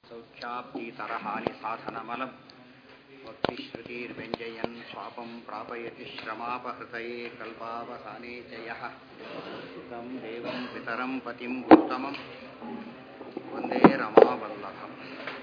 सौख्याप्तीतरहानि साधनमलं वक्तिश्रुतिर्व्यञ्जयन् स्वापं प्रापयति श्रमापहृतये कल्पावसाने च यः तं देवं पितरं पतिं गुरुतमं वन्दे रमावल्लभम्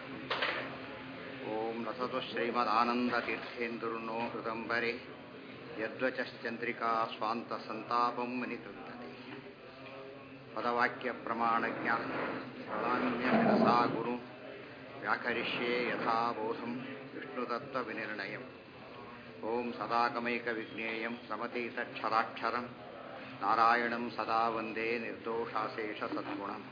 ॐ रसतु श्रीमदानन्दतीर्थेन्दुर्नो हृदम्बरे यद्वचश्चन्द्रिका स्वान्तसन्तापं विनिकृन्तते पदवाक्यप्रमाणज्ञ प्रणाम्यमिरसा गुरु व्याकरिष्ये यथाबोधं विष्णुतत्त्वविनिर्णयम् ॐ सदाकमैकविज्ञेयं समतीतक्षराक्षरं नारायणं सदा वन्दे निर्दोषाशेषसद्गुणम्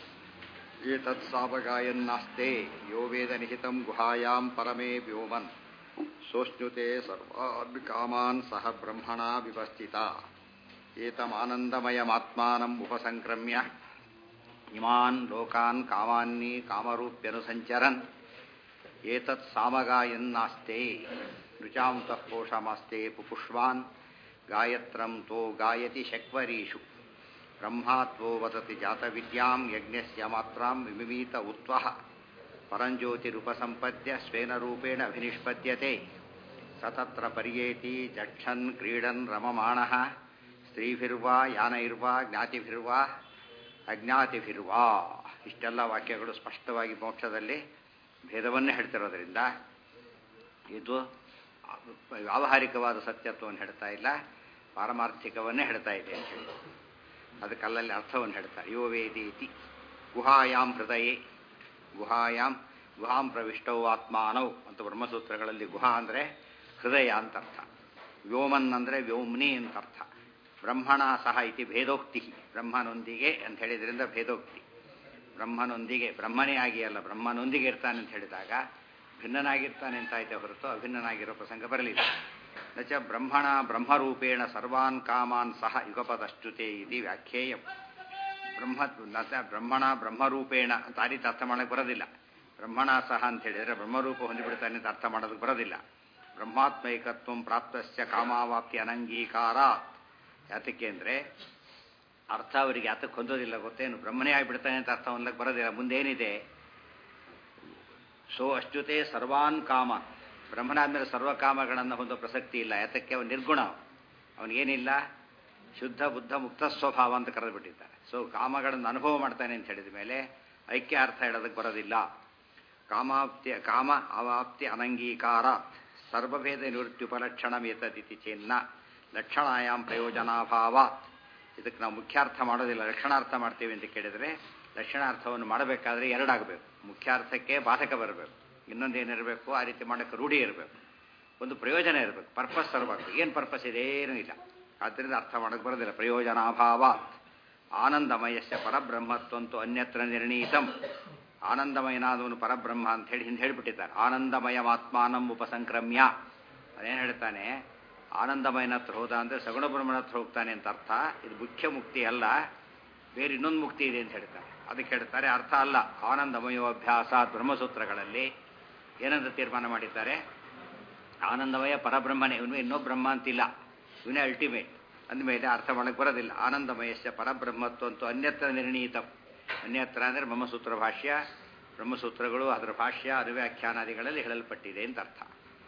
एतत्सावगायन्नास्ते यो वेदनिहितं गुहायां परमे व्योमन् सोऽश्नुते सर्वान् कामान् सह ब्रह्मणा विवस्थिता एतमानन्दमयमात्मानम् उपसङ्क्रम्य इमान् लोकान् कामान्नि कामरूप्यनुसञ्चरन् एतत् सामगायन्नास्ते ऋचांतः पोषमास्ते पुपुष्वान् गायत्रं तो गायति शक्वरीषु ब्रह्मात्वो वदति जातविद्यां यज्ञस्य मात्रां विमिमीत उत्वः परञ्ज्योतिरुपसम्पद्य स्वेन रूपेण अभिनिष्पद्यते स तत्र पर्येति जक्षन् क्रीडन् रममाणः ಸ್ತ್ರೀಭಿರ್ವಾ ಯಾನೈರ್ವಾ ಜ್ಞಾತಿಭಿರ್ವಾ ಅಜ್ಞಾತಿಭಿರ್ವಾ ಇಷ್ಟೆಲ್ಲ ವಾಕ್ಯಗಳು ಸ್ಪಷ್ಟವಾಗಿ ಮೋಕ್ಷದಲ್ಲಿ ಭೇದವನ್ನೇ ಹೇಳ್ತಿರೋದ್ರಿಂದ ಇದು ವ್ಯಾವಹಾರಿಕವಾದ ಸತ್ಯತ್ವವನ್ನು ಹೇಳ್ತಾ ಇಲ್ಲ ಪಾರಮಾರ್ಥಿಕವನ್ನೇ ಹೇಳ್ತಾ ಇದೆ ಅಂತ ಹೇಳಿ ಅದಕ್ಕೆ ಅಲ್ಲಲ್ಲಿ ಅರ್ಥವನ್ನು ಹೇಳ್ತಾರೆ ಯೋ ವೇದೀತಿ ಗುಹಾಯಾಮ್ ಹೃದಯೇ ಗುಹಾಯಾಮ್ ಗುಹಾಂ ಪ್ರವಿಷ್ಟವು ಆತ್ಮಾನವ್ ಅಂತ ಬ್ರಹ್ಮಸೂತ್ರಗಳಲ್ಲಿ ಗುಹಾ ಅಂದರೆ ಹೃದಯ ಅಂತ ಅರ್ಥ ವ್ಯೋಮನ್ ಅಂದರೆ ವ್ಯೋಮ್ನಿ ಅಂತ ಅರ್ಥ ಬ್ರಹ್ಮಣ ಸಹ ಇತಿ ಭೇದೋಕ್ತಿ ಬ್ರಹ್ಮನೊಂದಿಗೆ ಅಂತ ಹೇಳಿದ್ರಿಂದ ಭೇದೋಕ್ತಿ ಬ್ರಹ್ಮನೊಂದಿಗೆ ಬ್ರಹ್ಮನೇ ಆಗಿ ಅಲ್ಲ ಬ್ರಹ್ಮನೊಂದಿಗೆ ಇರ್ತಾನೆ ಅಂತ ಹೇಳಿದಾಗ ಭಿನ್ನನಾಗಿರ್ತಾನೆ ಅಂತ ಆಯ್ತೆ ಹೊರತು ಅಭಿನ್ನನಾಗಿರೋ ಪ್ರಸಂಗ ಬರಲಿಲ್ಲ ನಚ ಬ್ರಹ್ಮಣ ಬ್ರಹ್ಮರೂಪೇಣ ಸರ್ವಾನ್ ಕಾಮಾನ್ ಸಹ ಯುಗಪದಶ್ಚುತೆ ಇತಿ ವ್ಯಾಖ್ಯೇಯಂ ಬ್ರಹ್ಮ ನಚ ಬ್ರಹ್ಮಣ ಬ್ರಹ್ಮರೂಪೇಣ ಅಂತ ಆ ರೀತಿ ಅರ್ಥ ಮಾಡಕ್ಕೆ ಬರೋದಿಲ್ಲ ಬ್ರಹ್ಮಣ ಸಹ ಅಂತ ಹೇಳಿದರೆ ಬ್ರಹ್ಮರೂಪ ಹೊಂದಿಬಿಡ್ತಾನೆ ಅಂತ ಅರ್ಥ ಮಾಡೋದಕ್ಕೆ ಬರೋದಿಲ್ಲ ಬ್ರಹ್ಮಾತ್ಮೈಕತ್ವ ಪ್ರಾಪ್ತಸ್ಯ ಕಾಮಾವಾಪ್ತಿ ಅನಂಗೀಕಾರಾತ್ ಯಾತಕ್ಕೆ ಅಂದರೆ ಅರ್ಥ ಅವರಿಗೆ ಯಾತಕ್ಕೆ ಹೊಂದೋದಿಲ್ಲ ಗೊತ್ತೇನು ಬ್ರಹ್ಮನೇ ಆಗಿಬಿಡ್ತಾನೆ ಅಂತ ಅರ್ಥ ಹೊಂದಕ್ಕೆ ಬರೋದಿಲ್ಲ ಮುಂದೇನಿದೆ ಸೋ ಅಶ್ಯುತೆ ಸರ್ವಾನ್ ಕಾಮ ಬ್ರಹ್ಮನಾದ್ಮೇಲೆ ಸರ್ವಕಾಮಗಳನ್ನು ಹೊಂದೋ ಪ್ರಸಕ್ತಿ ಇಲ್ಲ ಯಾತಕ್ಕೆ ಅವನು ನಿರ್ಗುಣ ಅವನಿಗೇನಿಲ್ಲ ಶುದ್ಧ ಬುದ್ಧ ಮುಕ್ತ ಸ್ವಭಾವ ಅಂತ ಕರೆದುಬಿಟ್ಟಿದ್ದಾರೆ ಸೊ ಕಾಮಗಳನ್ನು ಅನುಭವ ಮಾಡ್ತಾನೆ ಅಂತ ಹೇಳಿದ ಮೇಲೆ ಐಕ್ಯ ಅರ್ಥ ಹೇಳೋದಕ್ಕೆ ಬರೋದಿಲ್ಲ ಕಾಮಾಪ್ತಿ ಕಾಮ ಅವಾಪ್ತಿ ಅನಂಗೀಕಾರ ಸರ್ವಭೇದ ನಿವೃತ್ತ್ಯುಪಲಕ್ಷಣಮೇತದಿತಿ ಚಿನ್ನ ಲಕ್ಷಣಾಯಾಮ್ ಪ್ರಯೋಜನಾಭಾವ ಇದಕ್ಕೆ ನಾವು ಮುಖ್ಯಾರ್ಥ ಮಾಡೋದಿಲ್ಲ ಲಕ್ಷಣಾರ್ಥ ಮಾಡ್ತೀವಿ ಅಂತ ಕೇಳಿದರೆ ಲಕ್ಷಣಾರ್ಥವನ್ನು ಮಾಡಬೇಕಾದ್ರೆ ಎರಡಾಗಬೇಕು ಮುಖ್ಯಾರ್ಥಕ್ಕೆ ಬಾಧಕ ಬರಬೇಕು ಇನ್ನೊಂದೇನಿರಬೇಕು ಆ ರೀತಿ ಮಾಡೋಕ್ಕೆ ರೂಢಿ ಇರಬೇಕು ಒಂದು ಪ್ರಯೋಜನ ಇರಬೇಕು ಪರ್ಪಸ್ ತರಬೇಕು ಏನು ಪರ್ಪಸ್ ಇದೆ ಏನೂ ಇಲ್ಲ ಆದ್ದರಿಂದ ಅರ್ಥ ಮಾಡೋಕ್ಕೆ ಬರೋದಿಲ್ಲ ಪ್ರಯೋಜನಾಭಾವ ಆನಂದಮಯಸ್ಯ ಪರಬ್ರಹ್ಮತ್ವಂತೂ ಅನ್ಯತ್ರ ನಿರ್ಣೀತಂ ಆನಂದಮಯನಾದವನು ಪರಬ್ರಹ್ಮ ಅಂತ ಹೇಳಿ ಹಿಂದೆ ಹೇಳಿಬಿಟ್ಟಿದ್ದಾರೆ ಆನಂದಮಯಮಾತ್ಮಾನಂ ಉಪಸಂಕ್ರಮ್ಯ ಅದೇನು ಹೇಳ್ತಾನೆ ಆನಂದಮಯನ ಹತ್ರ ಹೋದ ಅಂದರೆ ಸಗುಣ ಬ್ರಹ್ಮಣ ಹತ್ರ ಹೋಗ್ತಾನೆ ಅಂತ ಅರ್ಥ ಇದು ಮುಖ್ಯ ಮುಕ್ತಿ ಅಲ್ಲ ಬೇರೆ ಇನ್ನೊಂದು ಮುಕ್ತಿ ಇದೆ ಅಂತ ಹೇಳ್ತಾರೆ ಅದಕ್ಕೆ ಹೇಳ್ತಾರೆ ಅರ್ಥ ಅಲ್ಲ ಆನಂದಮಯೋ ಅಭ್ಯಾಸ ಬ್ರಹ್ಮಸೂತ್ರಗಳಲ್ಲಿ ಏನಂತ ತೀರ್ಮಾನ ಮಾಡಿದ್ದಾರೆ ಆನಂದಮಯ ಪರಬ್ರಹ್ಮನೇ ಇವನು ಇನ್ನೂ ಬ್ರಹ್ಮ ಅಂತಿಲ್ಲ ಇವನೇ ಅಲ್ಟಿಮೇಟ್ ಅಂದಮೇಲೆ ಅರ್ಥ ಮಾಡಕ್ಕೆ ಬರೋದಿಲ್ಲ ಆನಂದಮಯಸ್ಯ ಪರಬ್ರಹ್ಮತ್ವ ಅಂತೂ ಅನ್ಯತ್ರ ನಿರ್ಣೀತ ಅನ್ಯತ್ರ ಅಂದರೆ ಬ್ರಹ್ಮಸೂತ್ರ ಭಾಷ್ಯ ಬ್ರಹ್ಮಸೂತ್ರಗಳು ಅದರ ಭಾಷ್ಯ ಅನುವ್ಯಾಖ್ಯಾನಾದಿಗಳಲ್ಲಿ ಹೇಳಲ್ಪಟ್ಟಿದೆ ಅಂತ ಅರ್ಥ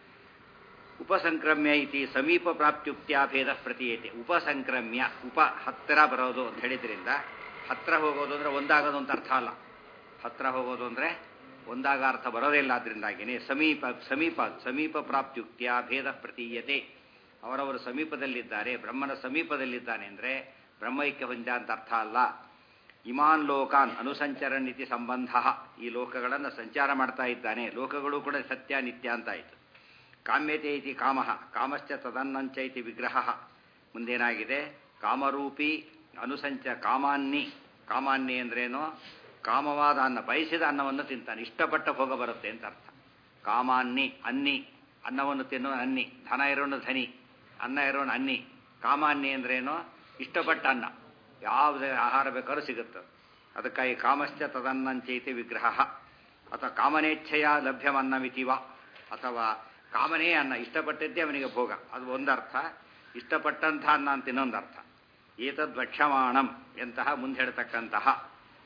ಉಪಸಂಕ್ರಮ್ಯ ಇತಿ ಸಮೀಪ ಪ್ರಾಪ್ತ್ಯುಕ್ತ್ಯಾಭೇದ ಪ್ರತೀಯತೆ ಉಪಸಂಕ್ರಮ್ಯ ಉಪ ಹತ್ತಿರ ಬರೋದು ಅಂತ ಹೇಳಿದ್ರಿಂದ ಹತ್ತಿರ ಹೋಗೋದು ಅಂದರೆ ಒಂದಾಗೋದು ಅಂತ ಅರ್ಥ ಅಲ್ಲ ಹತ್ತಿರ ಹೋಗೋದು ಅಂದರೆ ಒಂದಾಗ ಅರ್ಥ ಬರೋದಿಲ್ಲ ಅದರಿಂದಾಗಿನೇ ಸಮೀಪ ಸಮೀಪ ಸಮೀಪ ಪ್ರಾಪ್ತ್ಯುಕ್ತಿಯ ಭೇದ ಪ್ರತೀಯತೆ ಅವರವರು ಸಮೀಪದಲ್ಲಿದ್ದಾರೆ ಬ್ರಹ್ಮನ ಸಮೀಪದಲ್ಲಿದ್ದಾನೆ ಅಂದರೆ ಬ್ರಹ್ಮೈಕ್ಯ ಹೊಂದ ಅಂತ ಅರ್ಥ ಅಲ್ಲ ಇಮಾನ್ ಲೋಕಾನ್ ಅನುಸಂಚರನ್ ಇತಿ ಸಂಬಂಧ ಈ ಲೋಕಗಳನ್ನು ಸಂಚಾರ ಮಾಡ್ತಾ ಇದ್ದಾನೆ ಲೋಕಗಳು ಕೂಡ ಸತ್ಯ ನಿತ್ಯ ಅಂತ ಆಯಿತು ಕಾಮ್ಯತೆ ಇತಿ ಕಾಮ ಕಾಮಶ್ಚ ತದನ್ನಂಚ ಇತಿ ವಿಗ್ರಹ ಮುಂದೇನಾಗಿದೆ ಕಾಮರೂಪಿ ಅನುಸಂಚ ಕಾಮಾನ್ನಿ ಕಾಮಾನ್ನಿ ಅಂದ್ರೇನು ಕಾಮವಾದ ಅನ್ನ ಬಯಸಿದ ಅನ್ನವನ್ನು ತಿಂತಾನೆ ಇಷ್ಟಪಟ್ಟ ಭೋಗ ಬರುತ್ತೆ ಅಂತ ಅರ್ಥ ಕಾಮಾನ್ನಿ ಅನ್ನಿ ಅನ್ನವನ್ನು ತಿನ್ನೋ ಅನ್ನಿ ಧನ ಇರೋನು ಧನಿ ಅನ್ನ ಇರೋನು ಅನ್ನಿ ಕಾಮಾನ್ನಿ ಅಂದ್ರೇನು ಇಷ್ಟಪಟ್ಟ ಅನ್ನ ಯಾವುದೇ ಆಹಾರ ಬೇಕಾದ್ರೂ ಸಿಗುತ್ತೆ ಅದಕ್ಕಾಗಿ ಕಾಮಶ್ಚ ತದನ್ನಂಚೈತಿ ವಿಗ್ರಹ ಅಥವಾ ಕಾಮನೇಚ್ಛೆಯ ಲಭ್ಯವನ್ನಮಿತಿವ ಅಥವಾ ಕಾಮನೇ ಅನ್ನ ಇಷ್ಟಪಟ್ಟಿದ್ದೇ ಅವನಿಗೆ ಭೋಗ ಅದು ಒಂದರ್ಥ ಇಷ್ಟಪಟ್ಟಂಥ ಅನ್ನ ಅಂತ ಇನ್ನೊಂದು ಅರ್ಥ ಏತದ್ ವಕ್ಷಮಾಣಂ ಎಂತಹ ಮುಂದೆ ಹೇಳ್ತಕ್ಕಂತಹ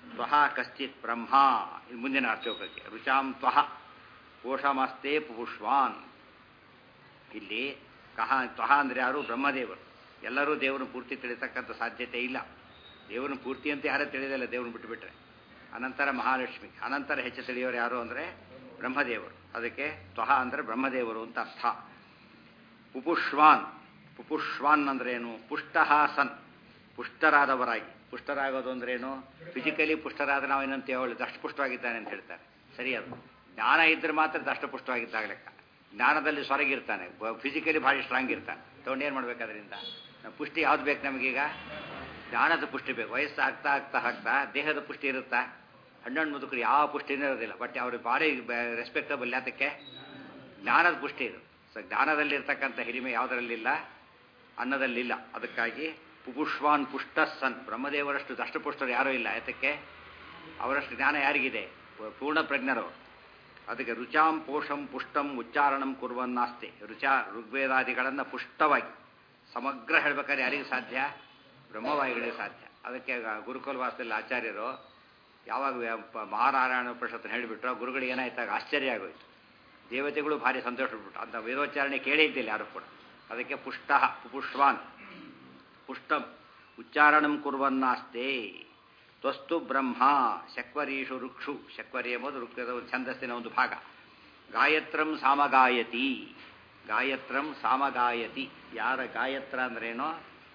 ತ್ವಹ ಕಶ್ಚಿತ್ ಬ್ರಹ್ಮ ಇದು ಮುಂದಿನ ಶ್ಲೋಕಕ್ಕೆ ರುಚಾಂ ತ್ವಹ ಕೋಶಮಸ್ತೆ ಪುಷ್ವಾನ್ ಇಲ್ಲಿ ಕಹ ತ್ವಹ ಅಂದರೆ ಯಾರು ಬ್ರಹ್ಮದೇವರು ಎಲ್ಲರೂ ದೇವರನ್ನು ಪೂರ್ತಿ ತಿಳಿತಕ್ಕಂಥ ಸಾಧ್ಯತೆ ಇಲ್ಲ ದೇವರನ್ನು ಪೂರ್ತಿ ಅಂತ ಯಾರೂ ತಿಳಿದಿಲ್ಲ ದೇವ್ರನ್ನ ಬಿಟ್ಟುಬಿಟ್ರೆ ಅನಂತರ ಮಹಾಲಕ್ಷ್ಮಿ ಅನಂತರ ಹೆಚ್ಚು ತಿಳಿಯೋರು ಯಾರು ಅಂದರೆ ಬ್ರಹ್ಮದೇವರು ಅದಕ್ಕೆ ತ್ವಹ ಅಂದರೆ ಬ್ರಹ್ಮದೇವರು ಅಂತ ಅರ್ಥ ಪುಪುಷ್ವಾನ್ ಪುಪುಷ್ವಾನ್ ಅಂದ್ರೇನು ಪುಷ್ಟಃ ಸನ್ ಪುಷ್ಟರಾದವರಾಗಿ ಪುಷ್ಟರಾಗೋದು ಅಂದ್ರೇನು ಫಿಸಿಕಲಿ ಪುಷ್ಟರಾದ ನಾವು ಏನಂತ ಹೇಳಿ ದಷ್ಟಪುಷ್ಟವಾಗಿದ್ದಾನೆ ಅಂತ ಹೇಳ್ತಾರೆ ಸರಿ ಅದು ಜ್ಞಾನ ಇದ್ರೆ ಮಾತ್ರ ದಷ್ಟಪುಷ್ಟವಾಗಿದ್ದಾಗ ಲೆಕ್ಕ ಜ್ಞಾನದಲ್ಲಿ ಸೊರಗಿರ್ತಾನೆ ಫಿಸಿಕಲಿ ಭಾರಿ ಸ್ಟ್ರಾಂಗ್ ಇರ್ತಾನೆ ತಗೊಂಡು ಏನು ಮಾಡ್ಬೇಕು ಅದರಿಂದ ಪುಷ್ಟಿ ಯಾವ್ದು ಬೇಕು ನಮಗೀಗ ಜ್ಞಾನದ ಪುಷ್ಟಿ ಬೇಕು ವಯಸ್ಸು ಆಗ್ತಾ ಆಗ್ತಾ ಆಗ್ತಾ ದೇಹದ ಪುಷ್ಟಿ ಇರುತ್ತಾ ಹಣ್ಣು ಮುದುಕರು ಯಾವ ಪುಷ್ಟಿನೂ ಇರೋದಿಲ್ಲ ಬಟ್ ಅವ್ರ ಬಾಡಿ ರೆಸ್ಪೆಕ್ಟಬಲ್ ಯಾತಕ್ಕೆ ಜ್ಞಾನದ ಪುಷ್ಟಿ ಇದು ಸೊ ಜ್ಞಾನದಲ್ಲಿರ್ತಕ್ಕಂಥ ಹಿರಿಮೆ ಯಾವುದರಲ್ಲಿಲ್ಲ ಅನ್ನದಲ್ಲಿಲ್ಲ ಅದಕ್ಕಾಗಿ ಪುಪುಷ್ವಾನ್ ಪುಷ್ಟ ಸನ್ ಬ್ರಹ್ಮದೇವರಷ್ಟು ದಷ್ಟಪುಷ್ಟರು ಯಾರೂ ಇಲ್ಲ ಯಾತಕ್ಕೆ ಅವರಷ್ಟು ಜ್ಞಾನ ಯಾರಿಗಿದೆ ಪೂರ್ಣ ಪ್ರಜ್ಞರು ಅದಕ್ಕೆ ರುಚಾಂ ಪೋಷಂ ಪುಷ್ಟಂ ಉಚ್ಚಾರಣಂ ಕುರುವನ್ನಾಸ್ತಿ ರುಚ ಋಗ್ವೇದಾದಿಗಳನ್ನು ಪುಷ್ಟವಾಗಿ ಸಮಗ್ರ ಹೇಳ್ಬೇಕಾದ್ರೆ ಯಾರಿಗೆ ಸಾಧ್ಯ ಬ್ರಹ್ಮವಾಯುಗಳಿಗೆ ಸಾಧ್ಯ ಅದಕ್ಕೆ ಗುರುಕುಲ ವಾಸದಲ್ಲಿ ಆಚಾರ್ಯರು ಯಾವಾಗ ಮಹಾನಾರಾಯಣ ಉಪನಿಷತ್ತು ಹೇಳಿಬಿಟ್ರು ಗುರುಗಳಿಗೆ ಏನಾಯ್ತಾಗ ಆಶ್ಚರ್ಯ ಆಗೋಯ್ತು ದೇವತೆಗಳು ಭಾರಿ ಸಂತೋಷಪಟ್ಬಿಟ್ಟು ಅಂತ ವೇದೋಚ್ಚಾರಣೆ ಕೇಳೇ ಇದ್ದಿಲ್ಲ ಯಾರು ಕೂಡ ಅದಕ್ಕೆ ಪುಷ್ಟ ಪುಷ್ವಾನ್ ಪುಷ್ಟಂ ಉಚ್ಚಾರಣಂ ಕುರುವನ್ನಾಸ್ತೆ ತ್ವಸ್ತು ಬ್ರಹ್ಮ ಶಕ್ವರೀಷು ಋಕ್ಷು ಶಕ್ವರಿ ಎಂಬುದು ಋಕ್ಷದ ಛಂದಸ್ಸಿನ ಒಂದು ಭಾಗ ಗಾಯತ್ರಂ ಸಾಮಗಾಯತಿ ಗಾಯತ್ರಂ ಸಾಮಗಾಯತಿ ಯಾರ ಗಾಯತ್ರ ಅಂದ್ರೇನೋ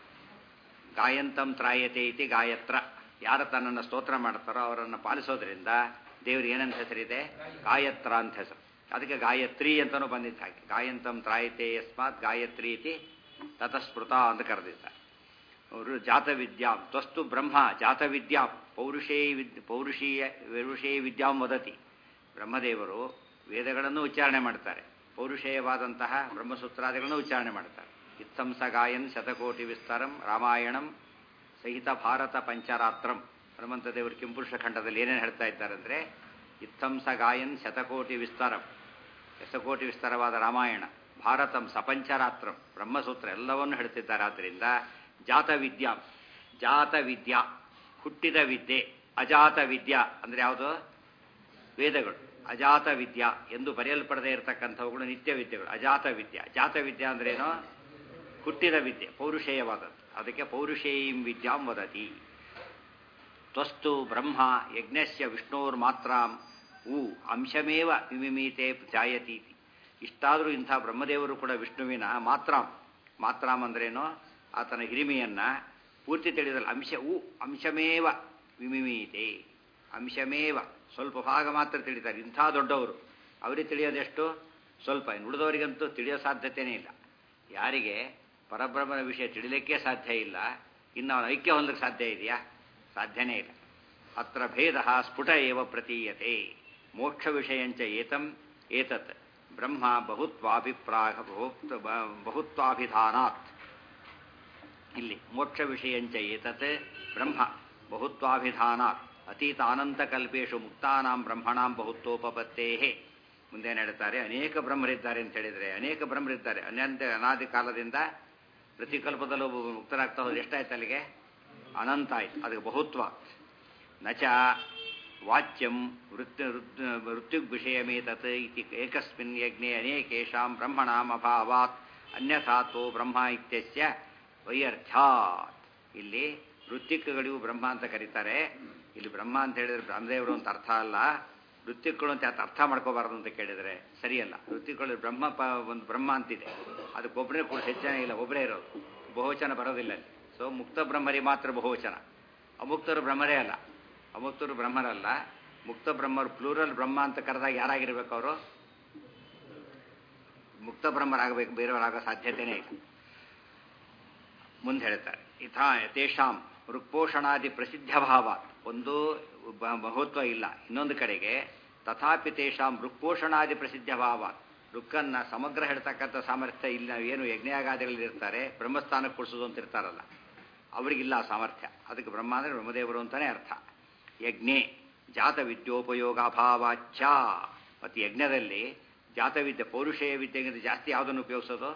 ಗಾಯಂತಂ ತ್ರಾಯತೆ ಇತಿ ಗಾಯತ್ರ ಯಾರು ತನ್ನನ್ನು ಸ್ತೋತ್ರ ಮಾಡ್ತಾರೋ ಅವರನ್ನು ಪಾಲಿಸೋದ್ರಿಂದ ದೇವ್ರಿಗೆ ಏನಂತ ಹೆಸರಿದೆ ಗಾಯತ್ರ ಅಂತ ಹೆಸರು ಅದಕ್ಕೆ ಗಾಯತ್ರಿ ಅಂತಲೂ ಬಂದಿದ್ದ ಹಾಗೆ ಗಾಯಂತಂ ತ್ರಾಯತೆ ಯಸ್ಮಾತ್ ಗಾಯತ್ರಿ ಇತಿ ತತಸ್ಮೃತ ಅಂತ ಕರೆದಿದ್ದಾರೆ ಅವರು ಜಾತವಿದ್ಯಾಂ ತ್ವಸ್ತು ಬ್ರಹ್ಮ ಜಾತವಿದ್ಯಾಂ ಪೌರುಷೇ ವಿದ್ ಪೌರುಷೀಯ ಪೌರುಷೇ ವಿದ್ಯಾಂ ವದತಿ ಬ್ರಹ್ಮದೇವರು ವೇದಗಳನ್ನು ಉಚ್ಚಾರಣೆ ಮಾಡ್ತಾರೆ ಪೌರುಷೇಯವಾದಂತಹ ಬ್ರಹ್ಮಸೂತ್ರಾದಿಗಳನ್ನು ಉಚ್ಚಾರಣೆ ಮಾಡ್ತಾರೆ ಇತ್ಸಂಸ ಗಾಯನ್ ಶತಕೋಟಿ ವಿಸ್ತಾರಂ ರಾಮಾಯಣಂ ಸಹಿತ ಭಾರತ ಪಂಚರಾತ್ರಂ ಹನುಮಂತ ದೇವರು ಕಿಂಪುರುಷ ಖಂಡದಲ್ಲಿ ಏನೇನು ಹೇಳ್ತಾ ಇದ್ದಾರೆ ಅಂದರೆ ಇತ್ಸಂಸ ಗಾಯನ್ ಶತಕೋಟಿ ವಿಸ್ತಾರಂ ಶತಕೋಟಿ ವಿಸ್ತಾರವಾದ ರಾಮಾಯಣ ಭಾರತಂ ಸಪಂಚರಾತ್ರಂ ಬ್ರಹ್ಮಸೂತ್ರ ಎಲ್ಲವನ್ನೂ ಹೇಳ್ತಿದ್ದಾರೆ ಆದ್ದರಿಂದ ಜಾತ ವಿದ್ಯಾ ಜಾತ ವಿದ್ಯಾ ಹುಟ್ಟಿದ ವಿದ್ಯೆ ಅಜಾತ ವಿದ್ಯಾ ಅಂದರೆ ಯಾವುದು ವೇದಗಳು ಅಜಾತ ವಿದ್ಯಾ ಎಂದು ಬರೆಯಲ್ಪಡದೇ ಇರತಕ್ಕಂಥವುಗಳು ನಿತ್ಯ ವಿದ್ಯೆಗಳು ಅಜಾತ ವಿದ್ಯಾ ಜಾತ ವಿದ್ಯಾ ಅಂದ್ರೇನು ಹುಟ್ಟಿದ ವಿದ್ಯೆ ಪೌರುಷೇಯವಾದದ್ದು ಅದಕ್ಕೆ ಪೌರುಷೇಯಂ ವಿದ್ಯಾಂ ವದತಿ ತ್ವಸ್ತು ಬ್ರಹ್ಮ ಯಜ್ಞಸ್ಯ ವಿಷ್ಣೋರ್ ಮಾತ್ರಾಂ ಊ ಅಂಶಮೇವ ವಿಮಿಮೀತೆ ಜಾಯತೀತಿ ಇಷ್ಟಾದರೂ ಇಂಥ ಬ್ರಹ್ಮದೇವರು ಕೂಡ ವಿಷ್ಣುವಿನ ಮಾತ್ರಾಂ ಮಾತ್ರಾಂ ಅಂದ್ರೇನೋ ಆತನ ಹಿರಿಮೆಯನ್ನ ಪೂರ್ತಿ ತಿಳಿದಲ್ಲ ಅಂಶ ಊ ಅಂಶಮೇವ ವಿಮಿಮೀತೆ ಅಂಶಮೇವ ಸ್ವಲ್ಪ ಭಾಗ ಮಾತ್ರ ತಿಳಿತಾರೆ ಇಂಥ ದೊಡ್ಡವರು ಅವರಿಗೆ ತಿಳಿಯೋದೆಷ್ಟು ಸ್ವಲ್ಪ ಇನ್ನು ಉಳಿದವರಿಗಂತೂ ತಿಳಿಯೋ ಸಾಧ್ಯತೆಯೇ ಇಲ್ಲ ಯಾರಿಗೆ ಪರಬ್ರಹ್ಮನ ವಿಷಯ ತಿಳಿಲಿಕ್ಕೆ ಸಾಧ್ಯ ಇಲ್ಲ ಇನ್ನು ಅವನ ಐಕ್ಯ ಹೊಂದಕ್ಕೆ ಸಾಧ್ಯ ಇದೆಯಾ ಸಾಧ್ಯನೇ ಇಲ್ಲ ಅತ್ರ ಭೇದ ಸ್ಫುಟ ಏವ ಪ್ರತೀಯತೆ ಮೋಕ್ಷ ವಿಷಯಂಚ ಏತಂ ಏತತ್ ಬ್ರಹ್ಮ ಬಹುತ್ವಾಭಿಪ್ರಾಯ ಬಹುತ್ವಾಭಿಧಾನಾತ್ ಇಲ್ಲಿ ಮೋಕ್ಷ ವಿಷಯಂಚ ಏತತ್ ಬ್ರಹ್ಮ ಬಹುತ್ವಾಭಿಧಾನಾತ್ ಅತೀತ ಅನಂತಕಲ್ಪೇಶು ಮುಕ್ತಾನಾಂ ಬ್ರಹ್ಮಣಾಂ ಬಹುತ್ವೋಪತ್ತೇಹೇ ಮುಂದೇನು ಹೇಳ್ತಾರೆ ಅನೇಕ ಬ್ರಹ್ಮರಿದ್ದಾರೆ ಅಂತ ಹೇಳಿದರೆ ಅನೇಕ ಬ್ರಹ್ಮರಿದ್ದಾರೆ ಅನಂತ ಅನಾದಿ ಕಾಲದಿಂದ ಪ್ರತಿ ಕಲ್ಪದಲ್ಲೂ ಮುಕ್ತರಾಗ್ತಾ ಹೋದ್ರೆ ಎಷ್ಟಾಯ್ತು ಅಲ್ಲಿಗೆ ಅನಂತ ಆಯ್ತು ಅದಕ್ಕೆ ಬಹುತ್ವ ನಚ ವಾಚ್ಯಂ ವೃತ್ತಿ ವೃತ್ಯುಗ್ ವಿಷಯಮೇತತ್ ಇತಿ ಏಕಸ್ಮಿನ್ ಯಜ್ಞೆ ಅನೇಕೇಶಾಂ ಬ್ರಹ್ಮಣಾಂ ಅಭಾವಾತ್ ಅನ್ಯಥಾತ್ವೋ ಬ್ರಹ್ಮ ಇತ್ಯಸ್ಯ ವೈಯರ್ಥ್ಯಾತ್ ಇಲ್ಲಿ ವೃತ್ತಿಕಗಳಿಗೂ ಬ್ರಹ್ಮ ಅಂತ ಕರೀತಾರೆ ಇಲ್ಲಿ ಬ್ರಹ್ಮ ಅಂತ ಹೇಳಿದ್ರೆ ಬ್ರಹ್ಮದೇವರು ಅಂತ ಅರ್ಥ ಅಲ್ಲ ವೃತ್ತಿಗಳು ಅಂತ ಯಾಕೆ ಅರ್ಥ ಮಾಡ್ಕೋಬಾರ್ದು ಅಂತ ಕೇಳಿದರೆ ಸರಿಯಲ್ಲ ವೃತ್ತಿಗಳು ಬ್ರಹ್ಮ ಪ ಒಂದು ಬ್ರಹ್ಮ ಅಂತಿದೆ ಅದಕ್ಕೊಬ್ಬರೇ ಕೂಡ ಹೆಚ್ಚನ ಇಲ್ಲ ಒಬ್ಬರೇ ಇರೋದು ಬಹುವಚನ ಬರೋದಿಲ್ಲ ಅಲ್ಲಿ ಸೊ ಮುಕ್ತ ಬ್ರಹ್ಮರಿ ಮಾತ್ರ ಬಹುವಚನ ಅಮುಕ್ತರು ಬ್ರಹ್ಮರೇ ಅಲ್ಲ ಅಮುಕ್ತರು ಬ್ರಹ್ಮರಲ್ಲ ಮುಕ್ತ ಬ್ರಹ್ಮರು ಪ್ಲೂರಲ್ ಬ್ರಹ್ಮ ಅಂತ ಕರೆದಾಗ ಯಾರಾಗಿರ್ಬೇಕು ಅವರು ಮುಕ್ತ ಬ್ರಹ್ಮರಾಗಬೇಕು ಬೇರೆಯವರಾಗೋ ಸಾಧ್ಯತೆಯೇ ಇಲ್ಲ ಮುಂದೆ ಹೇಳ್ತಾರೆ ಇಥಾ ಯಥೇಷಾಂ ಋಕ್ಪೋಷಣಾದಿ ಪ್ರಸಿದ್ಧ ಭಾವ ಒಂದು ಮಹತ್ವ ಇಲ್ಲ ಇನ್ನೊಂದು ಕಡೆಗೆ ತಥಾಪಿ ತೇಷಾಂ ಋಕ್ಪೋಷಣಾದಿ ಪ್ರಸಿದ್ಧ ಭಾವ ರುಕ್ಕನ್ನ ಸಮಗ್ರ ಹೇಳ್ತಕ್ಕಂಥ ಸಾಮರ್ಥ್ಯ ಇಲ್ಲ ಏನು ಯಜ್ಞಯಾಗಾದಿಗಳಲ್ಲಿ ಇರ್ತಾರೆ ಬ್ರಹ್ಮಸ್ಥಾನಕ್ಕೆ ಕೊಡಿಸೋದು ಅಂತ ಇರ್ತಾರಲ್ಲ ಅವರಿಗಿಲ್ಲ ಆ ಸಾಮರ್ಥ್ಯ ಅದಕ್ಕೆ ಬ್ರಹ್ಮ ಅಂದರೆ ಬ್ರಹ್ಮದೇವರು ಅಂತಲೇ ಅರ್ಥ ಯಜ್ಞೆ ಜಾತ ವಿದ್ಯೋಪಯೋಗ ಅಭಾವಾಚ್ಯ ಮತ್ತು ಯಜ್ಞದಲ್ಲಿ ಜಾತವಿದ್ಯೆ ಪೌರುಷೇಯ ವಿದ್ಯೆಗಿಂತ ಜಾಸ್ತಿ ಯಾವುದನ್ನು ಉಪಯೋಗಿಸೋದು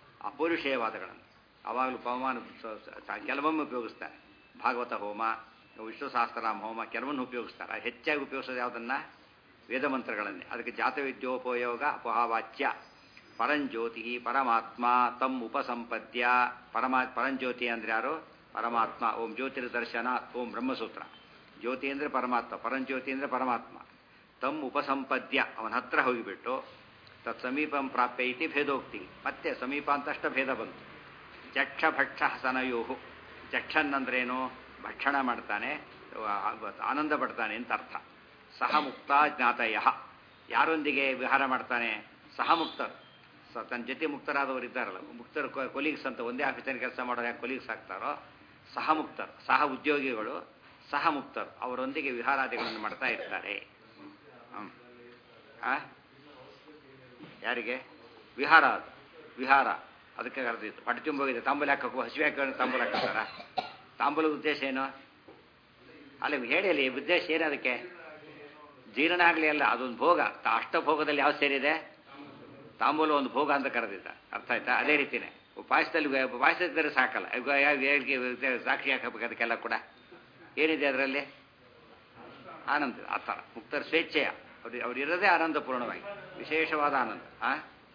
ಅಪೌರುಷೇಯವಾದಗಳನ್ನು ಅವಾಗಲೂ ಪವಮಾನ ಕೆಲವೊಮ್ಮೆ ಉಪಯೋಗಿಸ್ತಾರೆ ಭಾಗವತ ಹೋಮ ವಿಷ್ಣು ಸಹಸ್ರನಾಮ ಹೋಮ ಕೆಲವನ್ನು ಉಪಯೋಗಿಸ್ತಾರೆ ಹೆಚ್ಚಾಗಿ ಉಪಯೋಗಿಸೋದು ಯಾವುದನ್ನ ವೇದ ಮಂತ್ರಗಳನ್ನೇ ಅದಕ್ಕೆ ಜಾತವಿದ್ಯೋಪಯೋಗ ಅಪಹಾವಾಚ್ಯ ಪರಂಜ್ಯೋತಿ ಪರಮಾತ್ಮ ತಮ್ ಉಪಸಂಪದ್ಯ ಪರಮಾ ಪರಂಜ್ಯೋತಿ ಅಂದ್ರೆ ಯಾರು ಪರಮಾತ್ಮ ಓಂ ಜ್ಯೋತಿರ್ ದರ್ಶನ ಓಂ ಬ್ರಹ್ಮಸೂತ್ರ ಜ್ಯೋತಿ ಅಂದರೆ ಪರಮಾತ್ಮ ಪರಂಜ್ಯೋತಿ ಅಂದರೆ ಪರಮಾತ್ಮ ತಮ್ ಉಪಸಂಪದ್ಯ ಅವನ ಹತ್ರ ಹೋಗಿಬಿಟ್ಟು ತತ್ ಸಮೀಪಂ ಪ್ರಾಪ್ಯ ಇತಿ ಭೇದೋಕ್ತಿ ಮತ್ತೆ ಸಮೀಪ ಅಂತಷ್ಟ ಭೇದ ಬಂತು ಜಕ್ಷ ಭಕ್ಷ ಹಸನಯೋಹು ಜಕ್ಷನ್ ಅಂದ್ರೇನು ಭಕ್ಷಣ ಮಾಡ್ತಾನೆ ಆನಂದ ಪಡ್ತಾನೆ ಅಂತ ಅರ್ಥ ಸಹ ಮುಕ್ತ ಜ್ಞಾತಯ ಯಾರೊಂದಿಗೆ ವಿಹಾರ ಮಾಡ್ತಾನೆ ಸಹ ಮುಕ್ತರು ಸ ತನ್ನ ಜೊತೆ ಮುಕ್ತರಾದವರು ಇದ್ದಾರಲ್ಲ ಮುಕ್ತರು ಕೊಲೀಗ್ಸ್ ಅಂತ ಒಂದೇ ಆಫೀಸಲ್ಲಿ ಕೆಲಸ ಮಾಡೋರು ಯಾಕೆ ಕೊಲೀಗ್ಸ್ ಆಗ್ತಾರೋ ಸಹ ಮುಕ್ತರು ಸಹ ಉದ್ಯೋಗಿಗಳು ಸಹ ಮುಕ್ತರು ಅವರೊಂದಿಗೆ ವಿಹಾರಾದಿಗಳನ್ನು ಮಾಡ್ತಾ ಇರ್ತಾರೆ ಹ್ಮ್. ಆ? ಯಾರಿಗೆ ವಿಹಾರ ಅದು ವಿಹಾರ ಅದಕ್ಕೆ ಕರೆದಿತ್ತು ಪಟ್ಟಿ ತುಂಬೋಗಿದೆ ತಾಂಬೂಲ ಹಾಕಬೇಕು ಹಸಿವೆ ಹಾಕೊಂಡು ತಾಂಬೂಲ ಹಾಕ್ತಾರ ತಾಂಬೂಲದ ಉದ್ದೇಶ ಏನು ಅಲ್ಲಿ ಹೇಳಿ ಅಲ್ಲಿ ಉದ್ದೇಶ ಏನು ಅದಕ್ಕೆ ಜೀರ್ಣ ಆಗಲಿ ಅಲ್ಲ ಅದೊಂದು ಭೋಗ ತ- ಅಷ್ಟಭೋಗದಲ್ಲಿ ಯಾವ ಸೇರಿದೆ ತಾಂಬೂಲ ಒಂದು ಭೋಗ ಅಂತ ಕರೆದಿದ್ದ ಅರ್ಥ ಆಯ್ತಾ ಅದೇ ರೀತಿನೇ ಪಾಯಸದಲ್ಲಿ ಪಾಯಸ ಇದ್ದರೆ ಸಾಕಲ್ಲ ಈಗ ಯಾವ- ಹೇಗೆ ಸಾಕ್ಷಿ ಹಾಕಬೇಕು ಅದಕ್ಕೆಲ್ಲ ಕೂಡ ಏನಿದೆ ಅದರಲ್ಲಿ ಆನಂದ ಆ ಥರ ಮುಕ್ತರ ಸ್ವೇಚ್ಛೆಯ ಅವ್ರು ಅವ್ರು ಇರೋದೇ ಆನಂದಪೂರ್ಣವಾಗಿ ವಿಶೇಷವಾದ ಆನಂದ ಆ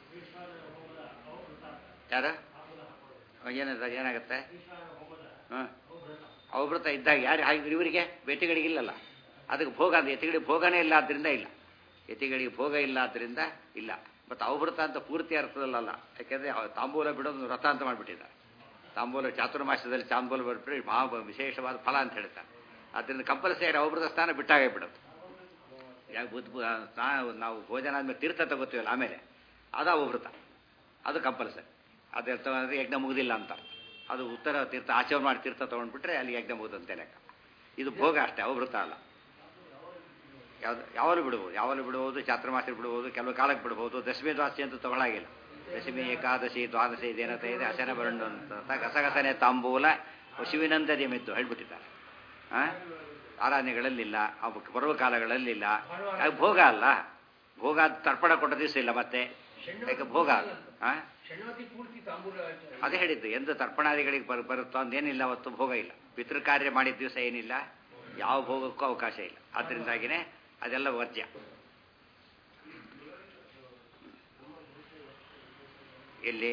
ಯಾರು ಏನಿದೆ ಏನಾಗುತ್ತೆ ಹಾಂ ಅವಭೃತ ಇದ್ದಾಗ ಯಾರು ಹಾಗೆ ಇವರಿಗೆ ಬೇಟೆಗಳಿಗೆ ಇಲ್ಲಲ್ಲ ಅದಕ್ಕೆ ಭೋಗ ಅದು ಎತ್ತಿಗಳಿಗೆ ಭೋಗನೇ ಇಲ್ಲ ಆದ್ದರಿಂದ ಇಲ್ಲ ಎತ್ತಿಗಳಿಗೆ ಭೋಗ ಇಲ್ಲ ಆದ್ದರಿಂದ ಇಲ್ಲ ಮತ್ತು ಅವಭೃತ ಅಂತ ಪೂರ್ತಿ ಅರ್ಥದಲ್ಲಲ್ಲ ಯಾಕೆಂದರೆ ತಾಂಬೂಲ ಬಿಡೋದು ವ್ರತ ಅಂತ ಮಾಡಿಬಿಟ್ಟಿದ್ದಾರೆ ತಾಂಬೂಲ ಚಾತುರ್ಮಾಸದಲ್ಲಿ ತಾಂಬೂಲ ಬಿಟ್ಬಿಟ್ರೆ ಮಹಾ ವಿಶೇಷವಾದ ಫಲ ಅಂತ ಹೇಳ್ತಾರೆ ಆದ್ದರಿಂದ ಕಂಪಲ್ಸರಿ ಅವಭೃತ ಸ್ಥಾನ ಬಿಟ್ಟಾಗೇ ಬಿಡೋದು ಯಾಕೆ ಬುದ್ಧ ಸ್ನಾನ ನಾವು ಭೋಜನ ಆದ್ಮೇಲೆ ತೀರ್ಥ ತಗೋತೀವಲ್ಲ ಆಮೇಲೆ ಅದು ಅವಭೃತ ಅದು ಕಂಪಲ್ಸರಿ ಅದು ಅರ್ಥ ಅಂದರೆ ಯಜ್ಞ ಮುಗಿದಿಲ್ಲ ಅಂತ ಅರ್ಥ. ಅದು ಉತ್ತರ ತೀರ್ಥ ಆಚರಣೆ ಮಾಡಿ ತೀರ್ಥ ತೊಗೊಂಡ್ಬಿಟ್ರೆ ಅಲ್ಲಿ ಯಜ್ಞ ಮುಗಿದಂತೆ ಲೆಕ್ಕ ಇದು ಭೋಗ ಅಷ್ಟೇ ಅವಭೃತ ಅಲ್ಲ ಯಾವ್ದು ಯಾವಾಗಲೂ ಬಿಡ್ಬೋದು ಯಾವಾಗಲೂ ಬಿಡ್ಬೋದು ಚಾತುರ್ಮಾಸ ಬಿಡ್ಬೋದು ಕೆಲವು ಕಾಲಕ್ಕೆ ಬಿಡ್ಬೋದು ದಶಮಿ ದ್ವಾದಶಿ ಅಂತ ತಗೊಳಾಗಿಲ್ಲ ದಶಮಿ ಏಕಾದಶಿ ದ್ವಾದಶಿ ಇದೇನತ ಇದೆ ಹಸನ ಬರಂಡು ಅಂತ ಗಸಗಸನೆ ತಾಂಬೂಲ ಶಿವಿನಂದದಿ ಮೆದ್ದು ಹೇಳ್ಬಿಟ್ಟಿದ್ದಾರೆ ಆ? ಆರಾಧನೆಗಳಲ್ಲಿಲ್ಲ ಅವು ಬರುವ ಕಾಲಗಳಲ್ಲಿಲ್ಲ ಯಾಕೆ ಭೋಗ ಅಲ್ಲ ಭೋಗ ಅದು ತರ್ಪಣ ಕೊಟ್ಟ ದಿವಸ ಇಲ್ಲ ಮತ್ತೆ ಯಾಕೆ ಭೋಗ ಅಲ್ಲ ಆ? ಅದೇ ಹೇಳಿದ್ದು ಎಂದು ತರ್ಪಣಾದಿಗಳಿಗೆ ಬರ್ ಬರುತ್ತೋ ಅಂದೇನಿಲ್ಲ ಅವತ್ತು ಭೋಗ ಇಲ್ಲ ಪಿತೃ ಕಾರ್ಯ ಮಾಡಿದ ದಿವಸ ಏನಿಲ್ಲ ಯಾವ ಭೋಗಕ್ಕೂ ಅವಕಾಶ ಇಲ್ಲ ಆದ್ದರಿಂದಾಗಿನೇ ಅದೆಲ್ಲ ವರ್ಜ್ಯ ಎಲ್ಲಿ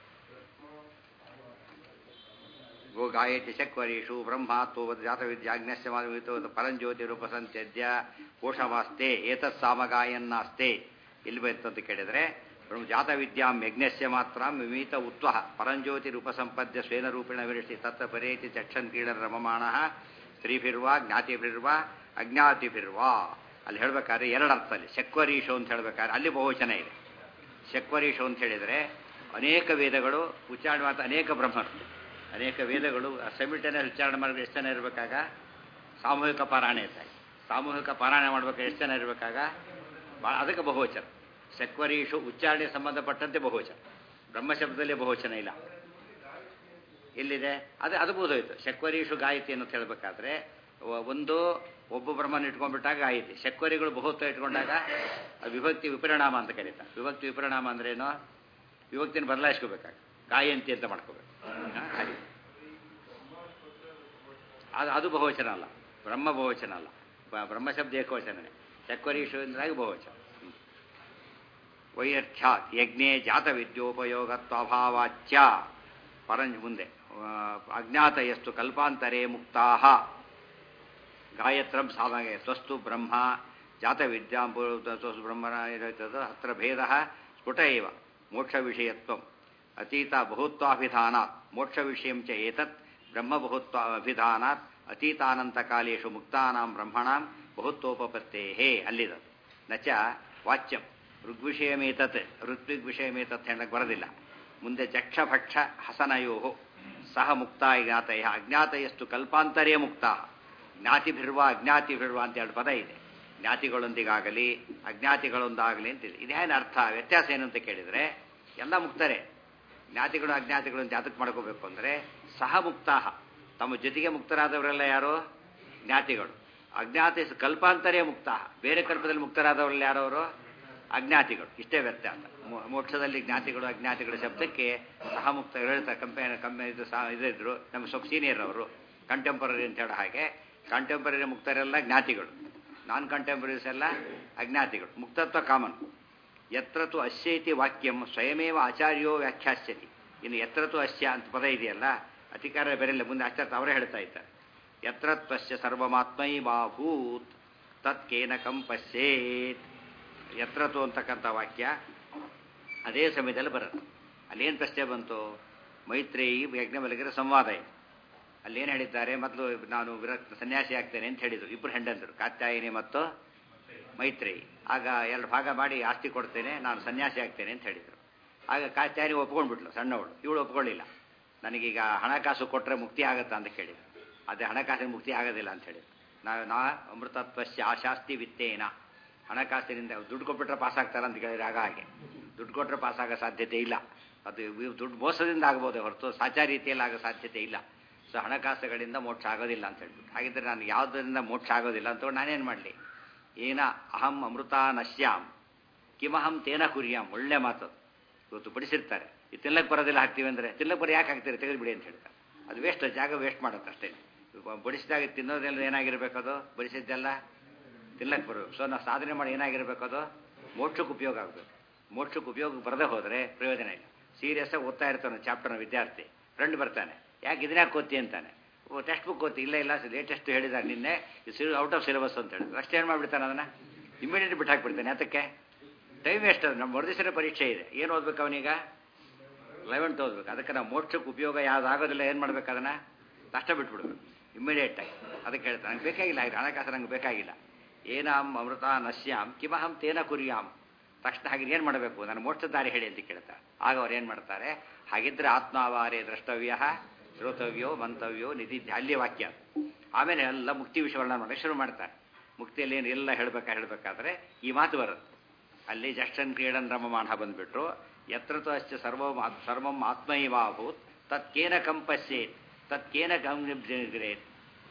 ಗೋ ಗಾಯತಿ ಚಕ್ವರೀಷು ಬ್ರಹ್ಮಾತ್ವ ಜಾತವಿದ್ಯಾಜ್ಞಸ್ಯ ಮಾಧವಿತೋ ಪರಂಜ್ಯೋತಿ ರೂಪ ಸಂತ್ಯಜ್ಯ ಕೋಶಮಾಸ್ತೆ ಏತತ್ ಸಾಮಗಾಯನ್ನಾಸ್ತೆ ಇಲ್ಲಿ ಬಂತು ಅಂತ ಕೇಳಿದ್ರೆ ಬ್ರಹ್ಮ ಜಾತವಿದ್ಯಾಂ ಯಜ್ಞಸ್ಯ ಮಾತ್ರ ವಿಮೀತ ಉತ್ವ ಪರಂಜ್ಯೋತಿ ರೂಪ ಸಂಪದ್ಯ ಸ್ವೇನ ರೂಪಿಣ ವಿರಿಸಿ ತತ್ರ ಪರೇತಿ ಚಕ್ಷನ್ ಕ್ರೀಡ ರಮಮಾಣ ಸ್ತ್ರೀಭಿರ್ವಾ ಜ್ಞಾತಿಭಿರ್ವಾ ಅಜ್ಞಾತಿಭಿರ್ವಾ ಅಲ್ಲಿ ಹೇಳ್ಬೇಕಾದ್ರೆ ಎರಡು ಅರ್ಥ ಅಲ್ಲಿ ಶಕ್ವರೀಶು ಅಂತ ಹೇಳ್ಬೇಕಾದ್ರೆ ಅಲ್ಲಿ ಬಹುವಚನ ಇದೆ ಶಕ್ವರೀಶು ಅಂತ ಹೇಳಿದರೆ ಅನೇಕ ವೇದಗಳು ಉಚ್ಚಾರಣೆ ಮಾಡ್ತಾ ಅನೇಕ ಬ್ರಹ್ಮರು ಅನೇಕ ವೇದಗಳು ಸೆಮಿಟೇನಿಯಸ್ ಉಚ್ಚಾರಣೆ ಮಾಡಬೇಕು ಎಷ್ಟು ಜನ ಇರಬೇಕಾಗ ಸಾಮೂಹಿಕ ಪಾರಾಯಣ ಇದ್ದಾಗ ಸಾಮೂಹಿಕ ಪಾರಾಯಣ ಮಾಡ್ಬೇಕು ಎಷ್ಟು ಜನ ಇರಬೇಕಾಗ ಭಾಳ ಅದಕ್ಕೆ ಬಹುವಚನ ಶಕ್ವರೀಶು ಉಚ್ಚಾರಣೆಗೆ ಸಂಬಂಧಪಟ್ಟಂತೆ ಬಹುವಚನ ಬ್ರಹ್ಮಶಬ್ದದಲ್ಲಿ ಬಹುವಚನ ಇಲ್ಲ ಎಲ್ಲಿದೆ ಅದೇ ಅದು ಬೋಧೋಯ್ತು ಶಕ್ವರೀಶು ಗಾಯತಿ ಅಂತ ಹೇಳಬೇಕಾದ್ರೆ ಒಂದು ಒಬ್ಬ ಬ್ರಹ್ಮನ ಇಟ್ಕೊಂಡ್ಬಿಟ್ಟಾಗ ಗಾಯತಿ ಶಕ್ವರಿಗಳು ಬಹುತ್ವ ಇಟ್ಕೊಂಡಾಗ ಅದು ವಿಭಕ್ತಿ ವಿಪರಿಣಾಮ ಅಂತ ಕರೀತಾರೆ ವಿಭಕ್ತಿ ವಿಪರಿಣಾಮ ಅಂದ್ರೇನು ವಿಭಕ್ತಿನ ಬದಲಾಯಿಸ್ಕೋಬೇಕಾಗ ಗಾಯಂತಿ ಅಂತ ಮಾಡ್ಕೋಬೇಕು ಹಾ, ಹಾಗೆ ಅದು ಅದು ಬಹುವಚನ ಅಲ್ಲ ಬ್ರಹ್ಮ ಬಹುವಚನ ಅಲ್ಲ ಬ- ಬ್ರಹ್ಮಶಬ್ದ ಏಕವಚನನೇ ಚಕ್ವರೀಶು ಎಂದಾಗಿ ಬಹುವಚನ ಹ್ಮ್. ವೈಯರ್ಥ್ಯಾತ್ ಯಜ್ಞೆ ಜಾತವಿದ್ಯೋಪಯೋಗತ್ವಭಾವಾಚ್ಯ ಪರಂಜ್ ಮುಂದೆ ಆ, ಅಜ್ಞಾತಯಸ್ತು ಕಲ್ಪಾಂತರೇ ಮುಕ್ತಾ ಗಾಯತ್ರಂ ಸಾಮಗೆ ಸ್ವಸ್ತು ಬ್ರಹ್ಮ ಜಾತವಿದ್ಯಾಂಬು ಸ್ವಸ್ತು ಬ್ರಹ್ಮನ ಇರುತ್ತದೆ ಅತ್ರ ಭೇದ ಸ್ಫುಟ ಇವ ಮೋಕ್ಷ ವಿಷಯತ್ವ ಅತೀತ ಬಹುತ್ವಾಭಿಧಾನಾತ್ ಮೋಕ್ಷ ವಿಷಯಂ ಚ ಏತತ್ ಬ್ರಹ್ಮ ಬಹುತ್ವ ಅಭಿಧಾನಾತ್ ಅತೀತಾನಂತಕಾಲೇಶು ಮುಕ್ತಾನಾಂ ಬ್ರಹ್ಮಣಾಂ ಬಹುತ್ವೋಪತ್ತೇ ಅಲ್ಲಿದ ನಚ ವಾಚ್ಯಂ ಋಗ್ವಿಷಯಮೇತತ್ ಋತ್ವಿಗ್ ವಿಷಯಮೇತತ್ ಹೇಳಕ್ಕೆ ಬರೋದಿಲ್ಲ ಮುಂದೆ ಜಕ್ಷ ಭಕ್ಷ ಹಸನಯೋ ಸಹ ಮುಕ್ತ ಜ್ಞಾತಯ ಅಜ್ಞಾತಯಸ್ತು ಕಲ್ಪಾಂತರೇ ಮುಕ್ತ ಜ್ಞಾತಿಭಿರ್ವ ಅಜ್ಞಾತಿಭಿರ್ವ ಅಂತ ಎರಡು ಪದ ಇದೆ ಜ್ಞಾತಿಗಳೊಂದಿಗಾಗಲಿ ಅಜ್ಞಾತಿಗಳೊಂದಾಗಲಿ ಅಂತಿದೆ ಇದೇನು ಅರ್ಥ ವ್ಯತ್ಯಾಸ ಏನು ಅಂತ ಕೇಳಿದರೆ ಎಲ್ಲ ಮುಕ್ತರೇ ಜ್ಞಾತಿಗಳು ಅಜ್ಞಾತಿಗಳು ಅಂತ ಯಾತಕ್ಕೆ ಮಾಡ್ಕೋಬೇಕು ಅಂದರೆ ಸಹ ಮುಕ್ತಾಹ ತಮ್ಮ ಜೊತೆಗೆ ಮುಕ್ತರಾದವರೆಲ್ಲ ಯಾರು ಜ್ಞಾತಿಗಳು ಅಜ್ಞಾತಿ ಕಲ್ಪಾಂತರೇ ಮುಕ್ತಾಹ ಬೇರೆ ಕಲ್ಪದಲ್ಲಿ ಮುಕ್ತರಾದವರೆಲ್ಲ ಯಾರವರು ಅಜ್ಞಾತಿಗಳು ಇಷ್ಟೇ ವ್ಯತ್ಯಾಸ ಮೋ- ಮೋಕ್ಷದಲ್ಲಿ ಜ್ಞಾತಿಗಳು ಅಜ್ಞಾತಿಗಳ ಶಬ್ದಕ್ಕೆ ಸಹ ಮುಕ್ತ ಹೇಳ್ತಾರೆ ಕಂಪೆ ಕಂಪೆ ಇದು ಸಹ ಇದಿದ್ರು ನಮ್ಮ ಸ್ವಲ್ಪ ಸೀನಿಯರ್ ಅವರು ಕಂಟೆಂಪರರಿ ಅಂತ ಹೇಳೋ ಹಾಗೆ ಕಾಂಟೆಂಪರರಿ ಮುಕ್ತರೆಲ್ಲ ಜ್ಞಾತಿಗಳು ನಾನ್ ಕಾಂಟೆಂಪರರೀಸ್ ಎಲ್ಲ ಅಜ್ಞಾತಿಗಳು ಮುಕ್ತತ್ವ ಕಾಮನ್ ಯತ್ರ ತು ಅಸ್ಯೈತಿ ವಾಕ್ಯಂ ಸ್ವಯಮೇವ ಆಚಾರ್ಯೋ ವ್ಯಾಖ್ಯಾಸ್ಯತಿ ಇನ್ನು ಯತ್ರ ತು ಅಸ್ಯ ಅಂತ ಪದ ಇದೆಯಲ್ಲ ಅಧಿಕಾರ ಬೇರೆಲ್ಲ ಮುಂದೆ ಆಚಾರ್ಯ ಅವರೇ ಹೇಳ್ತಾ ಇದ್ದಾರೆ ಯತ್ರ ತ್ವಸ್ಯ ಸರ್ವಮಾತ್ಮೈ ಬಾಭೂತ್ ತತ್ಕೇನ ಕಂಪಸ್ಯೇತ್ ಯತ್ರ ತು ಅಂತಕ್ಕಂಥ ವಾಕ್ಯ ಅದೇ ಸಮಯದಲ್ಲಿ ಬರುತ್ತೆ ಅಲ್ಲೇನು ಪ್ರಶ್ನೆ ಬಂತು ಮೈತ್ರೇಯಿ ಯಜ್ಞವಲ್ಗಿರ ಸಂವಾದ ಇದೆ ಅಲ್ಲೇನು ಹೇಳಿದ್ದಾರೆ ಮೊದಲು ನಾನು ವಿರಕ್ತ ಸನ್ಯಾಸಿ ಆಗ್ತೇನೆ ಅಂತ ಹೇಳಿದರು ಇಬ್ಬರು ಹೆಂಡಂದರು ಕಾತ್ಯಾಯಿನಿ ಮತ್ತು ಮೈತ್ರೇಯಿ ಆಗ ಎರಡು ಭಾಗ ಮಾಡಿ ಆಸ್ತಿ ಕೊಡ್ತೇನೆ ನಾನು ಸನ್ಯಾಸಿ ಆಗ್ತೇನೆ ಅಂತ ಹೇಳಿದರು ಆಗ ಕಾತ್ಯಾಯಿನಿ ಒಪ್ಕೊಂಡ್ಬಿಟ್ಲು ಸಣ್ಣವಳು ಇವಳು ಒಪ್ಕೊಳ್ಳಿಲ್ಲ ನನಗೀಗ ಹಣಕಾಸು ಕೊಟ್ಟರೆ ಮುಕ್ತಿ ಆಗುತ್ತಾ ಅಂತ ಕೇಳಿದ್ರು ಅದೇ ಹಣಕಾಸಿನ ಮುಕ್ತಿ ಆಗೋದಿಲ್ಲ ಅಂತ ಹೇಳಿದ್ರು ನಾವು ನಾ ಅಮೃತತ್ವಸ್ಯ ಆಶಾಸ್ತಿ ವಿತ್ತೇನ ಹಣಕಾಸಿನಿಂದ ದುಡ್ಡು ಕೊಟ್ಬಿಟ್ರೆ ಪಾಸ್ ಆಗ್ತಾರ ಅಂತ ಕೇಳಿದ್ರೆ ಆಗ ಹಾಗೆ ದುಡ್ಡು ಕೊಟ್ಟರೆ ಪಾಸ್ ಆಗೋ ಸಾಧ್ಯತೆ ಇಲ್ಲ ಅದು ಇವ್ ದುಡ್ಡು ಮೋಸದಿಂದ ಆಗ್ಬೋದೇ ಹೊರತು ಸಾಚಾ ರೀತಿಯಲ್ಲಿ ಆಗೋ ಸಾಧ್ಯತೆ ಇಲ್ಲ ಸೊ ಹಣಕಾಸುಗಳಿಂದ ಮೋಕ್ಷ ಆಗೋದಿಲ್ಲ ಅಂತ ಹೇಳ್ಬಿಟ್ಟು ಹಾಗಿದ್ರೆ ನಾನು ಯಾವುದರಿಂದ ಮೋಕ್ಷ ಆಗೋದಿಲ್ಲ ಅಂತ ನಾನೇನು ಮಾಡಲಿ ಏನ ಅಹಂ ಅಮೃತ ನಶ್ಯಾಮ್ ಕಿಮಹಂ ತೇನ ಕುರಿಯಾಮ್ ಒಳ್ಳೆ ಮಾತು ಇವತ್ತು ಬಡಿಸಿರ್ತಾರೆ ಈ ತಿನ್ನಕ್ಕೆ ಬರೋದಿಲ್ಲ ಹಾಕ್ತೀವಿ ಅಂದರೆ ತಿನ್ನಕ್ಕೆ ಬರೋ ಯಾಕೆ ಹಾಕ್ತೀರಿ ತೆಗೆದುಬಿಡಿ ಅಂತ ಹೇಳ್ತಾರೆ ಅದು ವೇಸ್ಟ್ ಜಾಗ ವೇಸ್ಟ್ ಮಾಡುತ್ತೆ ಅಷ್ಟೇ ಬಡಿಸಿದಾಗ ತಿನ್ನೋದೆಲ್ಲ ಏನಾಗಿರ್ಬೇಕು ಅದು ಬಡಿಸಿದ್ದೆಲ್ಲ ತಿನ್ನಕ್ಕೆ ಬರಬೇಕು ಸೊ ನಾವು ಸಾಧನೆ ಮಾಡಿ ಏನಾಗಿರ್ಬೇಕು ಅದು ಮೋಕ್ಷಕ್ಕೆ ಉಪಯೋಗ ಆಗಬೇಕು ಮೋಕ್ಷಕ್ಕೆ ಉಪಯೋಗ ಬರದೇ ಹೋದರೆ ಪ್ರಯೋಜನ ಇಲ್ಲ ಸೀರಿಯಸ್ಸಾಗಿ ಓದ್ತಾ ಇರ್ತಾನೆ ಚಾಪ್ಟರ್ನ ವಿದ್ಯಾರ್ಥಿ ಫ್ರೆಂಡ್ ಬರ್ತಾನೆ ಯಾಕೆ ಇದನ್ಯಾಕೆ ಓದ್ತಿ ಅಂತಾನೆ ಓ ಟೆಕ್ಸ್ಟ್ ಬುಕ್ ಓದ್ತಿ ಇಲ್ಲ ಇಲ್ಲ ಲೇಟೆಸ್ಟ್ ಹೇಳಿದ್ದಾರೆ ನಿನ್ನೆ ಇದು ಔಟ್ ಆಫ್ ಸಿಲೆಬಸ್ ಅಂತ ಹೇಳಿದ್ರು ಅಷ್ಟೇ ಏನು ಮಾಡಿಬಿಡ್ತಾನೆ ಅದನ್ನು ಇಮಿಡಿಯೇಟ್ ಬಿಟ್ಟು ಹಾಕ್ಬಿಡ್ತಾನೆ ಅದಕ್ಕೆ ಟೈಮ್ ವೇಸ್ಟ್ ಅದು ನಮ್ಮ ಮರುದಿವಸನೇ ಪರೀಕ್ಷೆ ಇದೆ ಏನು ಓದ್ಬೇಕು ಅವನೀಗ ಲೆವೆಂತ್ ಓದ್ಬೇಕು ಅದಕ್ಕೆ ನಾವು ಮೋಕ್ಷಕ್ಕೆ ಉಪಯೋಗ ಯಾವುದಾಗೋದಿಲ್ಲ ಏನು ಮಾಡ್ಬೇಕು ಅದನ್ನು ನಷ್ಟ ಬಿಟ್ಬಿಡ್ಬೇಕು ಇಮ್ಮಿಡಿಯೇಟಾಗಿ ಅದಕ್ಕೆ ಹೇಳ್ತಾನೆ ನಂಗೆ ಬೇಕಾಗಿಲ್ಲ ಆಗಿದೆ ಹಣಕಾಸು ನಂಗೆ ಬೇಕಾಗಿಲ್ಲ ಏನಾಂ ಅಮೃತ ನಶ್ಯಾಂ ಕಿಮಹಂ ತೇನ ಕುರಿಯಾಂ ತಕ್ಷಣ ಹಾಗೆ ಏನು ಮಾಡಬೇಕು ನಾನು ಮೋಕ್ಷದ ದಾರಿ ಹೇಳಿ ಅಂತ ಕೇಳ್ತಾರೆ ಆಗ ಅವ್ರು ಏನು ಮಾಡ್ತಾರೆ ಹಾಗಿದ್ರೆ ಆತ್ಮಾವಾರೇ ದ್ರಷ್ಟವ್ಯ ಶ್ರೋತವ್ಯೋ ಮಂತವ್ಯೋ ನಿಧಿ ಅಲ್ಲಿಯ ವಾಕ್ಯ ಆಮೇಲೆ ಎಲ್ಲ ಮುಕ್ತಿ ವಿಷಯಗಳನ್ನ ಮಾಡಿ ಶುರು ಮಾಡ್ತಾರೆ ಮುಕ್ತಿಯಲ್ಲಿ ಏನು ಎಲ್ಲ ಹೇಳಬೇಕಾ ಹೇಳಬೇಕಾದ್ರೆ ಈ ಮಾತು ಬರುತ್ತೆ ಅಲ್ಲಿ ಜಷ್ಟನ್ ಕ್ರೀಡನ್ ರಮಮಾಣ ಬಂದ್ಬಿಟ್ರು ಯತ್ರತು ಅಶ್ಚ ಸರ್ವ ಸರ್ವಂ ಆತ್ಮೈವಾಭೂತ್ ತತ್ಕೇನ ಕಂಪಸ್ಯೇತ್ ತತ್ಕೇನ ಗಮ್ನಿಗ್ರೇತ್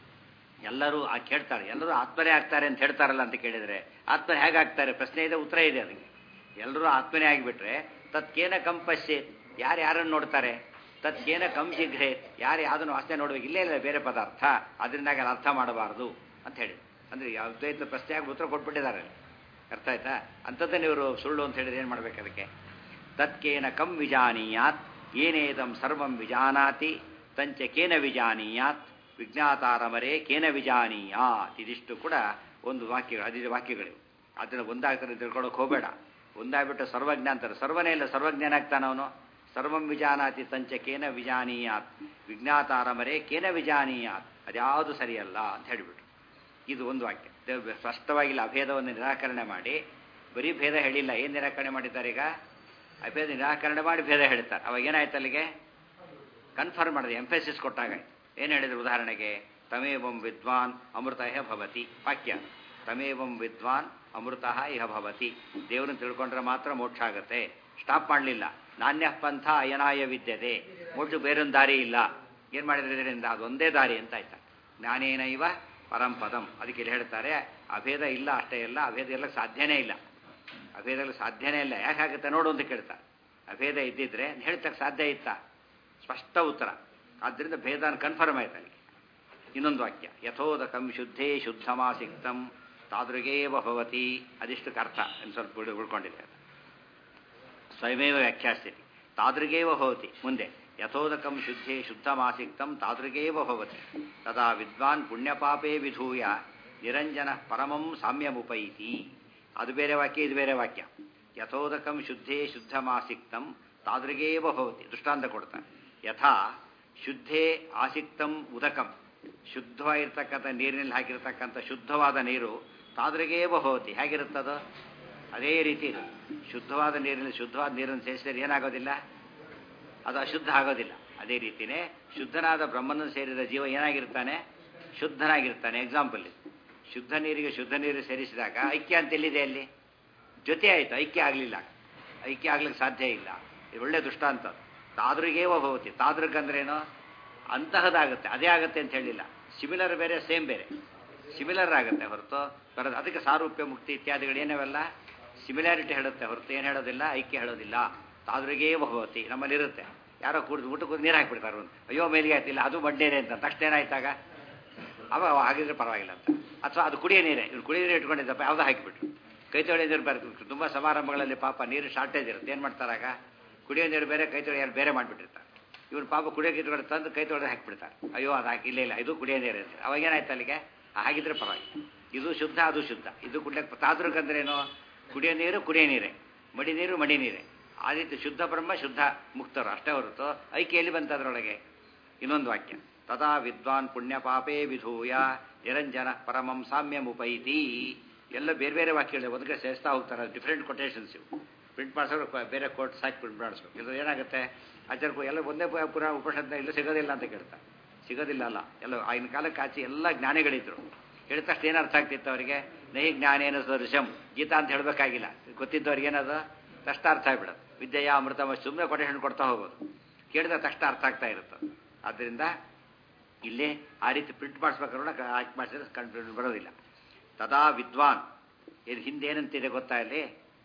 ಎಲ್ಲರೂ ಆ ಕೇಳ್ತಾರೆ ಎಲ್ಲರೂ ಆತ್ಮನೇ ಆಗ್ತಾರೆ ಅಂತ ಹೇಳ್ತಾರಲ್ಲ ಅಂತ ಕೇಳಿದರೆ ಆತ್ಮ ಹೇಗಾಗ್ತಾರೆ ಪ್ರಶ್ನೆ ಇದೆ ಉತ್ತರ ಇದೆ ಅದಕ್ಕೆ ಎಲ್ಲರೂ ಆತ್ಮನೇ ಆಗಿಬಿಟ್ರೆ ತತ್ಕೇನ ಕಂಪಸ್ಯೇತ್ ಯಾರು ಯಾರನ್ನು ನೋಡ್ತಾರೆ ತತ್ಕೇನ ಕಂಶಿಘ್ರೆ ಯಾರು ಯಾವುದನ್ನು ವಾಸನೆ ನೋಡ್ಬೇಕು ಇಲ್ಲೇ ಇಲ್ಲ ಬೇರೆ ಪದಾರ್ಥ ಅದರಿಂದಾಗಿ ಅದು ಅರ್ಥ ಮಾಡಬಾರ್ದು ಅಂತ ಹೇಳಿ ಅಂದರೆ ಯಾವುದೇ ಪ್ರಶ್ನೆಯಾಗಿ ಉತ್ತರ ಕೊಟ್ಬಿಟ್ಟಿದ್ದಾರೆ ಅರ್ಥ ಆಯ್ತಾ ಅಂಥದ್ದನ್ನು ಇವರು ಸುಳ್ಳು ಅಂತ ಹೇಳಿದ್ರೆ ಏನು ಮಾಡ್ಬೇಕು ಅದಕ್ಕೆ ತತ್ಕೇನ ಕಂ ವಿಜಾನೀಯಾತ್ ಏನೇದಂ ಸರ್ವಂ ವಿಜಾನಾತಿ ತಂಚ ಕೇನ ವಿಜಾನೀಯಾತ್ ವಿಜ್ಞಾತಾರಮರೇ ಕೇನ ವಿಜಾನೀಯಾತ್ ಇದಿಷ್ಟು ಕೂಡ ಒಂದು ವಾಕ್ಯಗಳು ಹದಿನೈದು ವಾಕ್ಯಗಳಿವೆ ಅದನ್ನು ಒಂದಾಗ್ತಾರೆ ತಿಳ್ಕೊಳ್ಳೋಕೆ ಹೋಗಬೇಡ ಒಂದಾಗ್ಬಿಟ್ಟು ಸರ್ವಜ್ಞ ಅಂತಾರೆ ಸರ್ವನೇ ಇಲ್ಲ ಸರ್ವಜ್ಞಾನ ಆಗ್ತಾನೆ ಅವನು ಸರ್ವಂ ವಿಜಾನಾತಿ ತಂಚ ಕೇನ ವಿಜಾನೀಯಾತ್ ವಿಜ್ಞಾತಾರಮರೇ ಕೇನ ವಿಜಾನೀಯಾತ್ ಅದ್ಯಾವುದು ಸರಿಯಲ್ಲ ಅಂತ ಹೇಳಿಬಿಟ್ರು ಇದು ಒಂದು ವಾಕ್ಯ ಸ್ಪಷ್ಟವಾಗಿಲ್ಲ ಅಭೇದವನ್ನು ನಿರಾಕರಣೆ ಮಾಡಿ ಬರೀ ಭೇದ ಹೇಳಿಲ್ಲ ಏನು ನಿರಾಕರಣೆ ಮಾಡಿದ್ದಾರೆ ಈಗ ಅಭೇದ ನಿರಾಕರಣೆ ಮಾಡಿ ಭೇದ ಹೇಳ್ತಾರೆ ಅವಾಗ ಏನಾಯ್ತು ಅಲ್ಲಿಗೆ ಕನ್ಫರ್ಮ್ ಮಾಡಿದೆ ಎಂಫೆಸಿಸ್ ಕೊಟ್ಟಾಗ ಏನು ಹೇಳಿದ್ರು ಉದಾಹರಣೆಗೆ ತಮೇವಂ ವಿದ್ವಾನ್ ಅಮೃತ ಇಹ ಭವತಿ ವಾಕ್ಯ ತಮೇವಂ ವಿದ್ವಾನ್ ಅಮೃತ ಇಹ ಭವತಿ ದೇವರನ್ನು ತಿಳ್ಕೊಂಡ್ರೆ ಮಾತ್ರ ಮೋಕ್ಷ ಆಗುತ್ತೆ ಸ್ಟಾಪ್ ಮಾಡಲಿಲ್ಲ ನಾಣ್ಯ ಪಂಥ ಅಯನಾಯ ವಿದ್ಯತೆ ಮೋಕ್ಷ ಬೇರೊಂದು ದಾರಿ ಇಲ್ಲ ಏನು ಮಾಡಿದ್ರೆ ಇದರಿಂದ ಅದೊಂದೇ ದಾರಿ ಅಂತ ಆಯ್ತಾ ಜ್ಞಾನೇನ ಇವ ಪರಂಪದಂ ಅದಕ್ಕೆ ಇಲ್ಲಿ ಹೇಳ್ತಾರೆ ಅಭೇದ ಇಲ್ಲ ಅಷ್ಟೇ ಇಲ್ಲ ಅಭೇದ ಎಲ್ಲ ಸಾಧ್ಯನೇ ಇಲ್ಲ ಅಭೇದಗಳು ಸಾಧ್ಯನೇ ಇಲ್ಲ ಯಾಕಾಗುತ್ತೆ ನೋಡು ಅಂತ ಕೇಳ್ತಾರೆ ಅಭೇದ ಇದ್ದಿದ್ರೆ ಹೇಳ್ತಕ್ಕೆ ಸಾಧ್ಯ ಇತ್ತಾ ಸ್ಪಷ್ಟ ಉತ್ತರ ಆದ್ದರಿಂದ ಭೇದ ಕನ್ಫರ್ಮ್ ಆಯ್ತು ಅಲ್ಲಿಗೆ ಇನ್ನೊಂದು ವಾಕ್ಯ ಯಥೋದಕಂ ಶುದ್ಧೇ ಶುದ್ಧಮಾಸಿಕ್ತಂ ತಾದೃಗೇವ ಭವತಿ ಅದಿಷ್ಟಕ್ಕೆ ಅರ್ಥ ಇನ್ನು ಸ್ವಲ್ಪ ಉಳ್- ಉಳ್ಕೊಂಡಿದೆ ಅದು. ಸ್ವಯಮೇವ ವ್ಯಾಖ್ಯಾಸ್ಯತಿ ತಾದೃಗೇವ ಭವತಿ ಮುಂದೆ ಯಥೋದಕಂ ಶುದ್ಧೇ ಶುದ್ಧಮಾಸಿಕ್ತಂ ತಾದೃಗೇವ ಭವತಿ ತದಾ ವಿದ್ವಾನ್ ಪುಣ್ಯಪಾಪೇ ವಿಧೂಯ ನಿರಂಜನ ಪರಮಂ ಸಾಮ್ಯಮುಪೈತಿ ಅದು ಬೇರೆ ವಾಕ್ಯ ಇದು ಬೇರೆ ವಾಕ್ಯ ಯಥೋದಕಂ ಶುದ್ಧೇ ಶುದ್ಧಮಾಸಿಕ್ತಂ ತಾದೃಗೇವ ಭವತಿ ದೃಷ್ಟಾಂತ ಕೊಡ್ತಾನೆ ಯಥಾ ಶುದ್ಧೇ ಆಸಿಕ್ತಂ ಉದಕಂ ಶುದ್ಧವಾಗಿರ್ತಕ್ಕಂಥ ನೀರಿನಲ್ಲಿ ಹಾಕಿರ್ತಕ್ಕಂಥ ಶುದ್ಧವಾದ ನೀರು ತಾದ್ರಿಗೇವ ಭವತಿ ಹೇಗಿರುತ್ತದು ಅದೇ ರೀತಿ ಇದು ಶುದ್ಧವಾದ ನೀರಿನಲ್ಲಿ ಶುದ್ಧವಾದ ನೀರನ್ನು ಸೇರಿಸಿದರೆ ಏನಾಗೋದಿಲ್ಲ ಅದು ಅಶುದ್ಧ ಆಗೋದಿಲ್ಲ ಅದೇ ರೀತಿಯೇ ಶುದ್ಧನಾದ ಬ್ರಹ್ಮನ ಸೇರಿದ ಜೀವ ಏನಾಗಿರ್ತಾನೆ ಶುದ್ಧನಾಗಿರ್ತಾನೆ ಎಕ್ಸಾಂಪಲ್ ಇದು ಶುದ್ಧ ನೀರಿಗೆ ಶುದ್ಧ ನೀರು ಸೇರಿಸಿದಾಗ ಐಕ್ಯ ಅಂತ ಎಲ್ಲಿದೆ ಅಲ್ಲಿ ಜೊತೆ ಆಯಿತು ಐಕ್ಯ ಆಗಲಿಲ್ಲ ಐಕ್ಯ ಆಗ್ಲಿಕ್ಕೆ ಸಾಧ್ಯ ಇಲ್ಲ ಇದು ಒಳ್ಳೆ ದೃಷ್ಟಾಂತ ತಾದ್ರಿಗೇವ ಭವತಿ ತಾದ್ರಿಗ್ ಅಂದ್ರೇನು ಅಂತಹದಾಗುತ್ತೆ ಅದೇ ಆಗುತ್ತೆ ಅಂತ ಹೇಳಿಲ್ಲ ಸಿಮಿಲರ್ ಬೇರೆ ಸೇಮ್ ಬೇರೆ ಸಿಮಿಲರ್ ಆಗುತ್ತೆ ಹೊರತು ಬರೋದು ಅದಕ್ಕೆ ಸಾರೂಪ್ಯ ಮುಕ್ತಿ ಇತ್ಯಾದಿಗಳು ಏನವೆಲ್ಲ ಸಿಮಿಲಾರಿಟಿ ಹೇಳುತ್ತೆ ಹೊರತು ಏನು ಹೇಳೋದಿಲ್ಲ ಐಕ್ಯ ಹೇಳೋದಿಲ್ಲ ತಾದ್ರಿಗೇ ಭವತಿ ನಮ್ಮಲ್ಲಿ ಇರುತ್ತೆ ಯಾರೋ ಕುಡಿದು ಊಟಕ್ಕೆ ನೀರು ಹಾಕಿಬಿಡ್ತಾರೆ ಒಂದು ಅಯ್ಯೋ ಮೇಲಿಗೆ ಆಯ್ತಿಲ್ಲ ಅದು ಬಂಡೇನೆ ಅಂತ ತಕ್ಷಣ ಏನಾಯ್ತಾಗ ಅವ ಅವ ಹಾಗಿದ್ರೆ ಪರವಾಗಿಲ್ಲ ಅಂತ ಅಥವಾ ಅದು ಕುಡಿಯೋ ನೀರೇ ಇವ್ರು ಕುಡಿಯೋ ನೀರು ಇಟ್ಕೊಂಡಿದ್ದಪ್ಪ ಯಾವುದೋ ಹಾಕಿಬಿಟ್ರು ಕೈ ತೊಳೆಯೋ ನೀರು ಬರ್ತದೆ ತುಂಬ ಸಮಾರಂಭಗಳಲ್ಲಿ ಪಾಪ ನೀರು ಶಾರ್ಟೇಜ್ ಇರುತ್ತೆ ಏನು ಮಾಡ್ತಾರಾಗ ಕುಡಿಯೋ ನೀರು ಬೇರೆ ಕೈ ತೊಳೆಯೋ ನೀರು ಬೇರೆ ಮಾಡಿಬಿಟ್ಟಿರ್ತಾರೆ ಇವ್ರು ಪಾಪ ಕುಡಿಯೋಕೆ ಇಟ್ಕೊಂಡು ತಂದು ಕೈ ತೊಳೆದು ಹಾಕಿಬಿಡ್ತಾರೆ ಅಯ್ಯೋ ಅದು ಹಾಕಿ ಇಲ್ಲ ಇಲ್ಲ ಇದು ಕುಡಿಯೋ ನೀರು ಇರುತ್ತೆ ಅವಾಗ ಏನಾಯ್ತು ಅಲ್ಲಿಗೆ ಹಾಗಿದ್ರೆ ಪರವಾಗಿಲ್ಲ ಇದು ಶುದ್ಧ ಅದು ಶುದ್ಧ ಇದು ಕುಡ್ಲಕ್ಕೆ ತಾದ್ರಕ್ಕಂದ್ರೇನು ಕುಡಿಯೋ ನೀರು ಕುಡಿಯೋ ನೀರೇ ಮಡಿ ನೀರು ಮಡಿ ನೀರೇ ಆ ರೀತಿ ಶುದ್ಧ ಬ್ರಹ್ಮ ಶುದ್ಧ ಮುಕ್ತರು ಅಷ್ಟೇ ಹೊರತು ಐಕ್ಯಲ್ಲಿ ಬಂತ ಅದರೊಳಗೆ ಇನ್ನೊಂದು ವಾಕ್ಯ ತದಾ ವಿದ್ವಾನ್ ಪುಣ್ಯ ಪಾಪೇ ವಿಧೂಯ ನಿರಂಜನ ಪರಮಂ ಸಾಮ್ಯಮುಪೈತಿ ಎಲ್ಲ ಬೇರೆ ಬೇರೆ ವಾಕ್ಯಗಳಿವೆ ಒಂದಕ್ಕೆ ಸೇರಿಸ್ತಾ ಹೋಗ್ತಾರೆ ಡಿಫ್ರೆಂಟ್ ಕೊಟೇಶನ್ಸ್ ಇವು ಪ್ರಿಂಟ್ ಮಾಡಿಸೋರು ಬೇರೆ ಕೋರ್ಟ್ ಸಾಕಿ ಪ್ರಿಂಟ್ ಮಾಡಿಸ್ಬೇಕು ಇಲ್ಲ ಏನಾಗುತ್ತೆ ಆಚಾರ್ಯ ಎಲ್ಲ ಒಂದೇ ಪುರ ಉಪನಿಷತ್ನ ಇಲ್ಲ ಸಿಗೋದಿಲ್ಲ ಅಂತ ಕೇಳ್ತಾರೆ ಸಿಗೋದಿಲ್ಲ ಅಲ್ಲ ಎಲ್ಲ ಆಗಿನ ಕಾಲಕ್ಕೆ ಆಚೆ ಎಲ್ಲ ಜ್ಞಾನಿಗಳಿದ್ರು ಹೇಳಿದ ತಕ್ಷಣ ಏನು ಅರ್ಥ ಆಗ್ತಿತ್ತು ಅವರಿಗೆ ನಹಿ ಜ್ಞಾನೇನ ಸದೃಶಂ ಗೀತಾ ಅಂತ ಹೇಳಬೇಕಾಗಿಲ್ಲ ಗೊತ್ತಿದ್ದವ್ರಿಗೆ ಏನದು ತಕ್ಷಣ ಅರ್ಥ ಆಗ್ಬಿಡೋದು ವಿದ್ಯೆಯ ಅಮೃತ ಸುಮ್ಮನೆ ಕೊಟೇಶನ್ ಕೊಡ್ತಾ ಹೋಗೋದು ಕೇಳಿದ ತಕ್ಷಣ ಅರ್ಥ ಆಗ್ತಾ ಇರುತ್ತೆ ಆದ್ದರಿಂದ ಇಲ್ಲಿ ಆ ರೀತಿ ಪ್ರಿಂಟ್ ಮಾಡಿಸ್ಬೇಕಾದ್ರೆ ಹಾಕಿ ಮಾಡಿಸಿದ್ರೆ ಕಂಡು ಬರೋದಿಲ್ಲ ತದಾ ವಿದ್ವಾನ್ ಇದು ಹಿಂದೆ ಏನಂತಿದೆ ಗೊತ್ತಾ ಇಲ್ಲಿ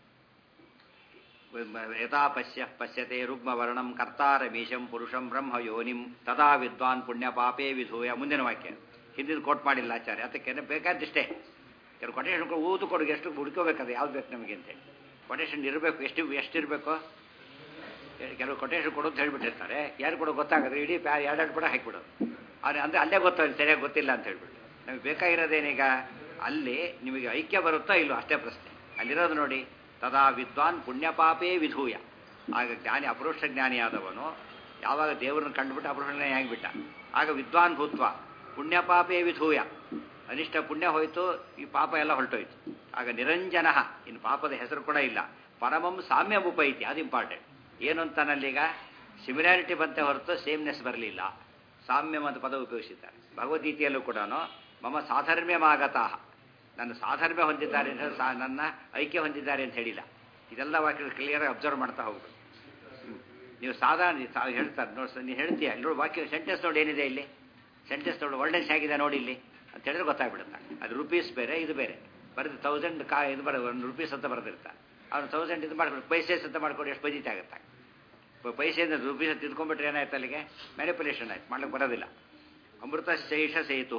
ಯಥಾ ಪಶ್ಯ ಪಶ್ಯತೆ ರುಗ್ಮವರ್ಣಂ ಕರ್ತಾರಮೀಶಂ ಪುರುಷಂ ಬ್ರಹ್ಮ ಯೋನಿಂ ತದಾ ವಿದ್ವಾನ್ ಪುಣ್ಯ ಪಾಪೇ ವಿಧೂಯ ಮುಂದಿನ ವಾಕ್ಯ ಹಿಂದಿನ ಕೋಟ್ ಮಾಡಿಲ್ಲ ಆಚಾರ್ಯ ಅದಕ್ಕೆ ಬೇಕಾದಿಷ್ಟೇ ಕೆಲವು ಕೊಟೇಶನ್ ಊದು ಕೊಡುಗೆ ಎಷ್ಟು ಹುಡ್ಕೋಬೇಕದು ಯಾವ್ದು ಬೇಕು ನಮಗೆ ಅಂತೇಳಿ ಕೊಟೇಶನ್ ಇರಬೇಕು ಎಷ್ಟು ಎಷ್ಟಿರಬೇಕು ಕೆಲವು ಕೊಟೇಶನ್ ಕೊಡೋದು ಹೇಳ್ಬಿಟ್ಟಿರ್ತಾರೆ ಯಾರು ಕೊಡೋ ಗೊತ್ತಾಗದ್ರೆ ಇಡೀ ಪ್ಯಾ ಎರಡೆರಡು ಕೂಡ ಹಾಕಿಬಿಡೋದು ಆದರೆ ಅಂದರೆ ಅಲ್ಲೇ ಗೊತ್ತಾಗ ಸರಿಯಾಗಿ ಗೊತ್ತಿಲ್ಲ ಅಂತ ಹೇಳ್ಬಿಟ್ಟು ನಮಗೆ ಬೇಕಾಗಿರೋದೇನೀಗ ಅಲ್ಲಿ ನಿಮಗೆ ಐಕ್ಯ ಬರುತ್ತಾ ಇಲ್ಲೋ ಅಷ್ಟೇ ಪ್ರಶ್ನೆ ಅಲ್ಲಿರೋದು ನೋಡಿ ತದಾ ವಿದ್ವಾನ್ ಪುಣ್ಯಪಾಪೇ ವಿಧೂಯ ಆಗ ಜ್ಞಾನಿ ಅಪರೋಕ್ಷ ಜ್ಞಾನಿಯಾದವನು ಯಾವಾಗ ದೇವರನ್ನು ಕಂಡುಬಿಟ್ಟು ಅಪರೋಕ್ಷ ಜ್ಞಾನಿ ಆಗಿಬಿಟ್ಟ ಆಗ ವಿದ್ವಾನ್ ಭೂತ್ವ ಪುಣ್ಯಪಾಪೇ ವಿಧೂಯ ಅನಿಷ್ಟ ಪುಣ್ಯ ಹೋಯಿತು ಈ ಪಾಪ ಎಲ್ಲ ಹೊರಟೋಯ್ತು ಆಗ ನಿರಂಜನ ಇನ್ನು ಪಾಪದ ಹೆಸರು ಕೂಡ ಇಲ್ಲ ಪರಮಂ ಸಾಮ್ಯ ಉಪೈತಿ ಅದು ಇಂಪಾರ್ಟೆಂಟ್ ಏನು ಅಂತಾನಲ್ಲೀಗ ಸಿಮಿಲಾರಿಟಿ ಬಂತೆ ಹೊರತು ಸೇಮ್ನೆಸ್ ಬರಲಿಲ್ಲ ಸಾಮ್ಯಂ ಅಂತ ಪದ ಉಪಯೋಗಿಸಿದ್ದಾರೆ ಭಗವದ್ಗೀತೆಯಲ್ಲೂ ಕೂಡ ಮಮ ಸಾಧರ್ಮ್ಯಮಾಗತಃ ನನ್ನ ಸಾಧರ್ಮ್ಯ ಹೊಂದಿದ್ದಾರೆ ಅಂತ ಸಾ ನನ್ನ ಐಕ್ಯ ಹೊಂದಿದ್ದಾರೆ ಅಂತ ಹೇಳಿಲ್ಲ ಇದೆಲ್ಲ ವಾಕ್ಯ ಕ್ಲಿಯರಾಗಿ ಅಬ್ಸರ್ವ್ ಮಾಡ್ತಾ ಹೋಗ್ಬೇಕು ನೀವು ಸಾಧಾರಣ ಹೇಳ್ತಾರೆ ನೋಡಿ ನೀವು ಹೇಳ್ತೀಯ ನೋಡಿ ವಾಕ್ಯ ಸೆಂಟೆನ್ಸ್ ನೋಡಿ ಏನಿದೆ ಇಲ್ಲಿ ಸೆಂಟೆನ್ಸ್ ನೋಡಿ ವರ್ಣೆನ್ಸ್ ಆಗಿದೆ ನೋಡಿ ಇಲ್ಲಿ ಅಂತ ಹೇಳಿದ್ರೆ ಗೊತ್ತಾಗ್ಬಿಡುತ್ತೆ ಅದು ರುಪೀಸ್ ಬೇರೆ ಇದು ಬೇರೆ ಬರೆದು ತೌಸಂಡ್ ಕಾ ಇದು ಬರ ಒಂದು ರುಪೀಸ್ ಅಂತ ಬರೆದಿರ್ತಾರೆ ಅವ್ನು ತೌಸಂಡ್ ಇದು ಮಾಡ್ಕೊಂಡು ಪೈಸೆಸ್ ಅಂತ ಮಾಡ್ಕೊಂಡು ಎಷ್ಟು ಬಜೆಟ್ ಆಗುತ್ತೆ ಪೈಸೆಯಿಂದ ರುಪೀಸ್ ಅಂತ ತಿದ್ಕೊಂಡ್ಬಿಟ್ರೆ ಏನಾಯ್ತು ಅಲ್ಲಿಗೆ ಮ್ಯಾನಿಪುಲೇಷನ್ ಆಯ್ತು ಮಾಡ್ಲಿಕ್ಕೆ ಬರೋದಿಲ್ಲ ಅಮೃತ ಶೇಷ ಸೇತು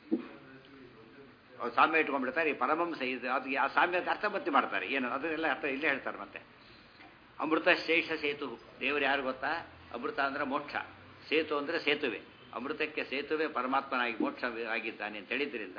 ಅವ್ರು ಸಾಮ್ಯ ಇಟ್ಕೊಂಡ್ಬಿಡ್ತಾರೆ ಈ ಪರಮಂ ಇದು ಅದು ಆ ಸಾಮ್ಯದ ಅರ್ಥ ಮತ್ತೆ ಮಾಡ್ತಾರೆ ಏನು ಅದನ್ನೆಲ್ಲ ಅರ್ಥ ಇಲ್ಲೇ ಹೇಳ್ತಾರೆ ಮತ್ತೆ ಅಮೃತ ಶೇಷ ಸೇತು ದೇವರು ಯಾರು ಗೊತ್ತಾ ಅಮೃತ ಅಂದ್ರೆ ಮೋಕ್ಷ ಸೇತು ಅಂದರೆ ಸೇತುವೆ ಅಮೃತಕ್ಕೆ ಸೇತುವೆ ಪರಮಾತ್ಮನಾಗಿ ಮೋಕ್ಷ ಆಗಿದ್ದಾನೆ ಅಂತ ಹೇಳಿದ್ರಿಂದ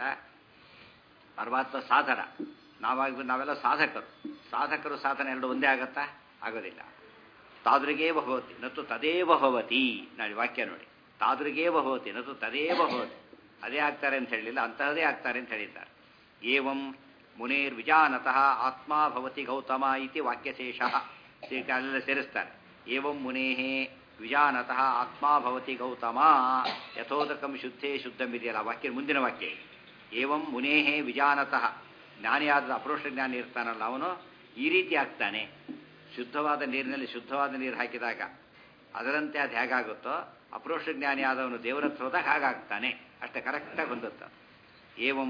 ಪರಮಾತ್ಮ ಸಾಧನ ನಾವಾಗಿ ನಾವೆಲ್ಲ ಸಾಧಕರು ಸಾಧಕರು ಸಾಧನ ಎರಡು ಒಂದೇ ಆಗತ್ತಾ ಆಗೋದಿಲ್ಲ ತಾದ್ರಿಗೇ ಭವತಿ ನತ್ತು ತದೇವ ಭವತಿ ನೋಡಿ ವಾಕ್ಯ ನೋಡಿ ತಾದ್ರಿಗೇ ಭವತಿ ನತ್ತು ತದೇವ ಭವತಿ ಅದೇ ಆಗ್ತಾರೆ ಅಂತ ಹೇಳಲಿಲ್ಲ ಅಂತಹದೇ ಆಗ್ತಾರೆ ಅಂತ ಹೇಳಿದ್ದಾರೆ ಏವಂ ಮುನೇರ್ ವಿಜಾನತಃ ಆತ್ಮ ಭವತಿ ಗೌತಮ ಇತಿ ವಾಕ್ಯಶೇಷ ಅಲ್ಲೆಲ್ಲ ಸೇರಿಸ್ತಾರೆ ಏವಂ ಮುನೇಹೇ ವಿಜಾನತಃ ಆತ್ಮ ಭವತಿ ಗೌತಮ ಯಥೋದಕಂ ಶುದ್ಧೇ ಶುದ್ಧಮಿದೆಯಲ್ಲ ವಾಕ್ಯ ಮುಂದಿನ ವಾಕ್ಯ ಏವಂ ಮುನೇಹೇ ವಿಜಾನತಃ ಜ್ಞಾನಿಯಾದ ಅಪರೋಕ್ಷ ಜ್ಞಾನಿ ಇರ್ತಾನಲ್ಲ ಅವನು ಈ ರೀತಿ ಆಗ್ತಾನೆ ಶುದ್ಧವಾದ ನೀರಿನಲ್ಲಿ ಶುದ್ಧವಾದ ನೀರು ಹಾಕಿದಾಗ ಅದರಂತೆ ಅದು ಹೇಗಾಗುತ್ತೋ ಅಪರೋಕ್ಷ ಜ್ಞಾನಿ ಆದವನು ದೇವರ ಹತ್ರ ಹೋದಾಗ ಹಾಗಾಗ್ತಾನೆ ಅಷ್ಟೇ ಕರೆಕ್ಟಾಗಿ ಹೊಂದುತ್ತೆ ಏವಂ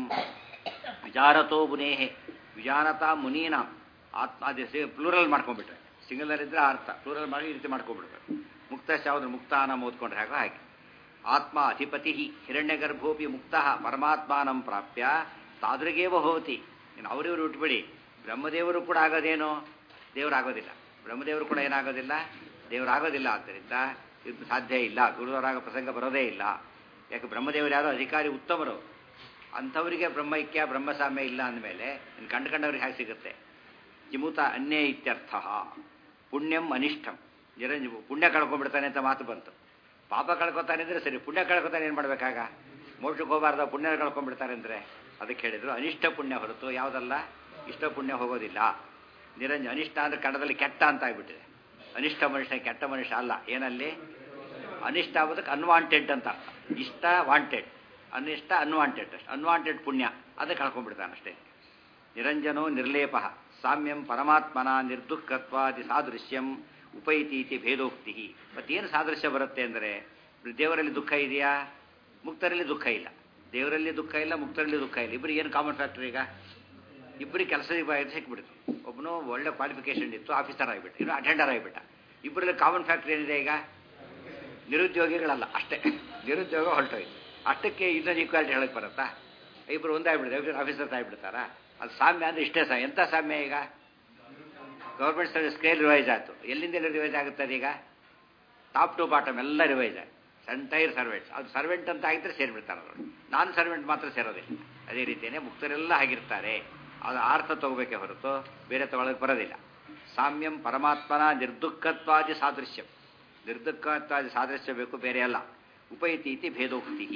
ವಿಚಾರತೋ ಮುನೇಹೆ ವಿಜಾನತಾ ಮುನೀನಾಂ ಆತ್ಮ ಅದೇ ಪ್ಲೂರಲ್ ಮಾಡ್ಕೊಂಡ್ಬಿಟ್ರೆ ಸಿಂಗಲರ್ ಇದ್ರೆ ಅರ್ಥ ಪ್ಲೂರಲ್ ಮಾಡಿ ಈ ರೀತಿ ಮಾಡ್ಕೊಂಡ್ಬಿಡ್ಬೇಕು ಮುಕ್ತ ಯಾವ್ದು ಮುಕ್ತಾನ ಓದ್ಕೊಂಡ್ರೆ ಹಾಗೋ ಹಾಗೆ ಆತ್ಮ ಅಧಿಪತಿ ಹಿರಣ್ಯಗರ್ಭೋಪಿ ಮುಕ್ತ ಪರಮಾತ್ಮಾನಂ ಪ್ರಾಪ್ಯ ತಾದ್ರಿಗೇವ ಹೋತಿ ಇನ್ನು ಅವರಿವರು ಉಟ್ಬಿಡಿ ಬ್ರಹ್ಮದೇವರು ಕೂಡ ಆಗೋದೇನು ದೇವರಾಗೋದಿಲ್ಲ ಬ್ರಹ್ಮದೇವರು ಕೂಡ ಏನಾಗೋದಿಲ್ಲ ದೇವರಾಗೋದಿಲ್ಲ ಆದ್ದರಿಂದ ಇದು ಸಾಧ್ಯ ಇಲ್ಲ ಗುರುವರಾಗ ಪ್ರಸಂಗ ಬರೋದೇ ಇಲ್ಲ ಯಾಕೆ ಬ್ರಹ್ಮದೇವರು ಯಾರು ಅಧಿಕಾರಿ ಉತ್ತಮರು ಅಂಥವರಿಗೆ ಬ್ರಹ್ಮೈಕ್ಯ ಬ್ರಹ್ಮಸಾಮ್ಯ ಇಲ್ಲ ಅಂದಮೇಲೆ ಇನ್ನು ಕಂಡು ಕಂಡವ್ರಿಗೆ ಹೇಗೆ ಸಿಗುತ್ತೆ ಜಿಮುತ ಅನ್ಯೇ ಇತ್ಯರ್ಥ ಪುಣ್ಯಂ ಅನಿಷ್ಟಂ ನಿರಂಜ ಪುಣ್ಯ ಕಳ್ಕೊಂಡ್ಬಿಡ್ತಾನೆ ಅಂತ ಮಾತು ಬಂತು ಪಾಪ ಕಳ್ಕೊತಾನೆ ಅಂದರೆ ಸರಿ ಪುಣ್ಯ ಕಳ್ಕೊತಾನೆ ಏನು ಮಾಡಬೇಕಾಗ ಮೋಕ್ಷಕ್ಕೆ ಹೋಗಬಾರ್ದ ಪುಣ್ಯ ಕಳ್ಕೊಂಡ್ಬಿಡ್ತಾರೆ ಅಂದರೆ ಅದಕ್ಕೆ ಹೇಳಿದ್ರು ಅನಿಷ್ಟ ಪುಣ್ಯ ಹೊರತು ಯಾವುದಲ್ಲ ಇಷ್ಟ ಪುಣ್ಯ ಹೋಗೋದಿಲ್ಲ ನಿರಂಜ ಅನಿಷ್ಟ ಅಂದರೆ ಕನ್ನಡದಲ್ಲಿ ಕೆಟ್ಟ ಅಂತ ಆಗ್ಬಿಟ್ಟಿದೆ ಅನಿಷ್ಟ ಮನುಷ್ಯ ಕೆಟ್ಟ ಮನುಷ್ಯ ಅಲ್ಲ ಏನಲ್ಲಿ ಅನಿಷ್ಟ ಆಗೋದಕ್ಕೆ ಅನ್ವಾಂಟೆಡ್ ಅಂತ ಅರ್ಥ ಇಷ್ಟ ವಾಂಟೆಡ್ ಅನಿಷ್ಟ ಅನ್ವಾಂಟೆಡ್ ಅಷ್ಟೆ ಅನ್ವಾಂಟೆಡ್ ಪುಣ್ಯ ಅದಕ್ಕೆ ಕಳ್ಕೊಂಡ್ಬಿಡ್ತಾನೆ ಅಷ್ಟೇ ನಿರಂಜನೋ ನಿರ್ಲೇಪ ಸಾಮ್ಯಂ ಪರಮಾತ್ಮನ ನಿರ್ದುಃಖತ್ವಾದಿ ಸಾದೃಶ್ಯಂ ಉಪೈತೀತಿ ಭೇದೋಕ್ತಿ ಮತ್ತೇನು ಸಾದೃಶ್ಯ ಬರುತ್ತೆ ಅಂದರೆ ದೇವರಲ್ಲಿ ದುಃಖ ಇದೆಯಾ ಮುಕ್ತರಲ್ಲಿ ದುಃಖ ಇಲ್ಲ ದೇವರಲ್ಲಿ ದುಃಖ ಇಲ್ಲ ಮುಕ್ತರಲ್ಲಿ ದುಃಖ ಇಲ್ಲ ಇಬ್ಬರಿಗೆ ಏನು ಕಾಮನ್ ಫ್ಯಾಕ್ಟರ್ ಈಗ ಇಬ್ಬರಿಗೆ ಕೆಲಸ ಸಿಕ್ಬಿಡ್ತು ಒಬ್ಬನು ಒಳ್ಳೆ ಕ್ವಾಲಿಫಿಕೇಶನ್ ಇತ್ತು ಆಫೀಸರ್ ಆಗಿಬಿಟ್ಟು ಇನ್ನು ಅಟೆಂಡರ್ ಆಗಿಬಿಟ್ಟ ಇಬ್ಬರಲ್ಲಿ ಕಾಮನ್ ಫ್ಯಾಕ್ಟರ್ ಏನಿದೆ ಈಗ ನಿರುದ್ಯೋಗಿಗಳಲ್ಲ ಅಷ್ಟೇ ನಿರುದ್ಯೋಗ ಹೊರಟೋಯ್ತು ಅಷ್ಟಕ್ಕೆ ಇನ್ನೊಂದು ಈಕ್ವಾಲಿಟಿ ಹೇಳಕ್ಕೆ ಬರುತ್ತಾ ಇಬ್ಬರು ಒಂದೇ ಆಗ್ಬಿಡ್ತಾರೆ ಆಫೀಸರ್ಸ್ ಆಗಿಬಿಡ್ತಾರಾ ಅದು ಸಾಮ್ಯ ಅಂದರೆ ಇಷ್ಟೇ ಸಹ ಎಂಥ ಸಾಮ್ಯ ಈಗ ಗೌರ್ಮೆಂಟ್ ಸರ್ವಿಸ್ ಸ್ಕೇಲ್ ರಿವೈಸ್ ಆಯಿತು ಎಲ್ಲಿಂದ ಎಲ್ಲಿ ರಿವೈಸ್ ಆಗುತ್ತದೆ ಈಗ ಟಾಪ್ ಟು ಬಾಟಮ್ ಎಲ್ಲ ರಿವೈಸ್ ಆಯ್ತು ಎಂಟೈರ್ ಸರ್ವೆಂಟ್ಸ್ ಅದು ಸರ್ವೆಂಟ್ ಅಂತ ಆಗಿದ್ರೆ ಸೇರಿಬಿಡ್ತಾರೆ ಅವರು ನಾನ್ ಸರ್ವೆಂಟ್ ಮಾತ್ರ ಸೇರೋದಿಲ್ಲ ಅದೇ ರೀತಿಯೇ ಮುಕ್ತರೆಲ್ಲ ಆಗಿರ್ತಾರೆ ಅದು ಅರ್ಥ ತಗೋಬೇಕೇ ಹೊರತು ಬೇರೆ ತಗೊಳ್ಳೋಕೆ ಬರೋದಿಲ್ಲ ಸಾಮ್ಯಂ ಪರಮಾತ್ಮನ ನಿರ್ದುಃಖತ್ವಾದಿ ಸಾದೃಶ್ಯಂ ನಿರ್ದುಃಖತ್ವಾದಿ ಸಾದೃಶ್ಯ ಬೇಕು ಬೇರೆ ಅಲ್ಲ ಉಪೈತಿ ಇತಿ ಭೇದೋಕ್ತಿ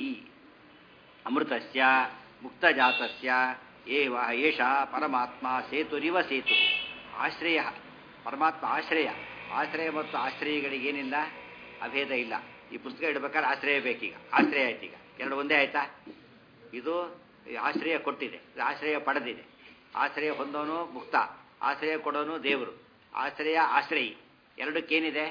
ಅಮೃತಸ್ಯ ಮುಕ್ತಜಾತಸ್ಯ ಏವ ಏಷ ಪರಮಾತ್ಮ ಸೇತುರಿವ ಸೇತು ಆಶ್ರಯ ಪರಮಾತ್ಮ ಆಶ್ರಯ ಆಶ್ರಯ ಮತ್ತು ಆಶ್ರಯಗಳಿಗೇನಿಲ್ಲ ಅಭೇದ ಇಲ್ಲ ಈ ಪುಸ್ತಕ ಇಡಬೇಕಾದ್ರೆ ಆಶ್ರಯ ಬೇಕೀಗ ಆಶ್ರಯ ಆಯ್ತು ಈಗ ಎರಡು ಒಂದೇ ಆಯ್ತಾ ಇದು ಆಶ್ರಯ ಕೊಟ್ಟಿದೆ ಇದು ಆಶ್ರಯ ಪಡೆದಿದೆ ಆಶ್ರಯ ಹೊಂದೋನು ಮುಕ್ತ ಆಶ್ರಯ ಕೊಡೋನು ದೇವರು ಆಶ್ರಯ ಆಶ್ರಯಿ ಎರಡಕ್ಕೇನಿದೆ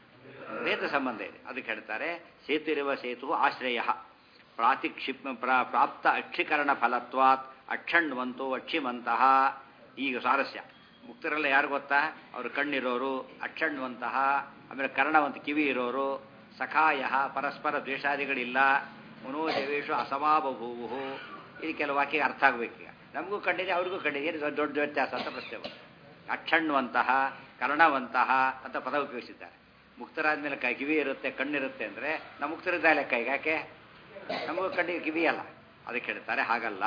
ವೇದ ಸಂಬಂಧ ಇದೆ ಅದಕ್ಕೆ ಹೇಳ್ತಾರೆ ಸೇತು ಇರುವ ಸೇತು ಆಶ್ರಯ ಪ್ರಾತಿಕ್ಷಿಪ್ ಪ್ರಾಪ್ತ ಅಕ್ಷೀಕರಣ ಫಲತ್ವಾತ್ ಅಕ್ಷಣ್ವಂತು ಅಕ್ಷಿಮಂತಹ ಈಗ ಸ್ವಾರಸ್ಯ ಮುಕ್ತರೆಲ್ಲ ಯಾರು ಗೊತ್ತಾ ಅವರು ಕಣ್ಣಿರೋರು ಅಕ್ಷಣ್ವಂತಹ ಆಮೇಲೆ ಕರ್ಣವಂತ ಕಿವಿ ಇರೋರು ಸಖಾಯ ಪರಸ್ಪರ ದ್ವೇಷಾದಿಗಳಿಲ್ಲ ಮನೋಜವೇಶು ಅಸಮಾಬಭೂವು ಇದು ಕೆಲವು ವಾಕ್ಯ ಅರ್ಥ ಆಗಬೇಕೀಗ ನಮಗೂ ಕಂಡಿದೆ ಅವ್ರಿಗೂ ಕಂಡಿದೆ ಏನು ದೊಡ್ಡ ವ್ಯತ್ಯಾಸ ಅಂತ ಪ್ರಶ್ನೆ ಬಂತು ಅಕ್ಷಣ್ವಂತಹ ಕರ್ಣವಂತಹ ಅಂತ ಪದ ಉಪಯೋಗಿಸಿದ್ದಾರೆ ಮುಕ್ತರಾದ್ಮೇಲೆ ಕೈ ಕಿವಿ ಇರುತ್ತೆ ಕಣ್ಣಿರುತ್ತೆ ಅಂದರೆ ನಮ್ಮ ಮುಕ್ತರಿದ್ದ ಲೆಕ್ಕ ಈಗ ಯಾಕೆ ನಮಗೂ ಕಣ್ಣಿಗೆ ಕಿವಿ ಅಲ್ಲ ಅದಕ್ಕೆ ಹೇಳ್ತಾರೆ ಹಾಗಲ್ಲ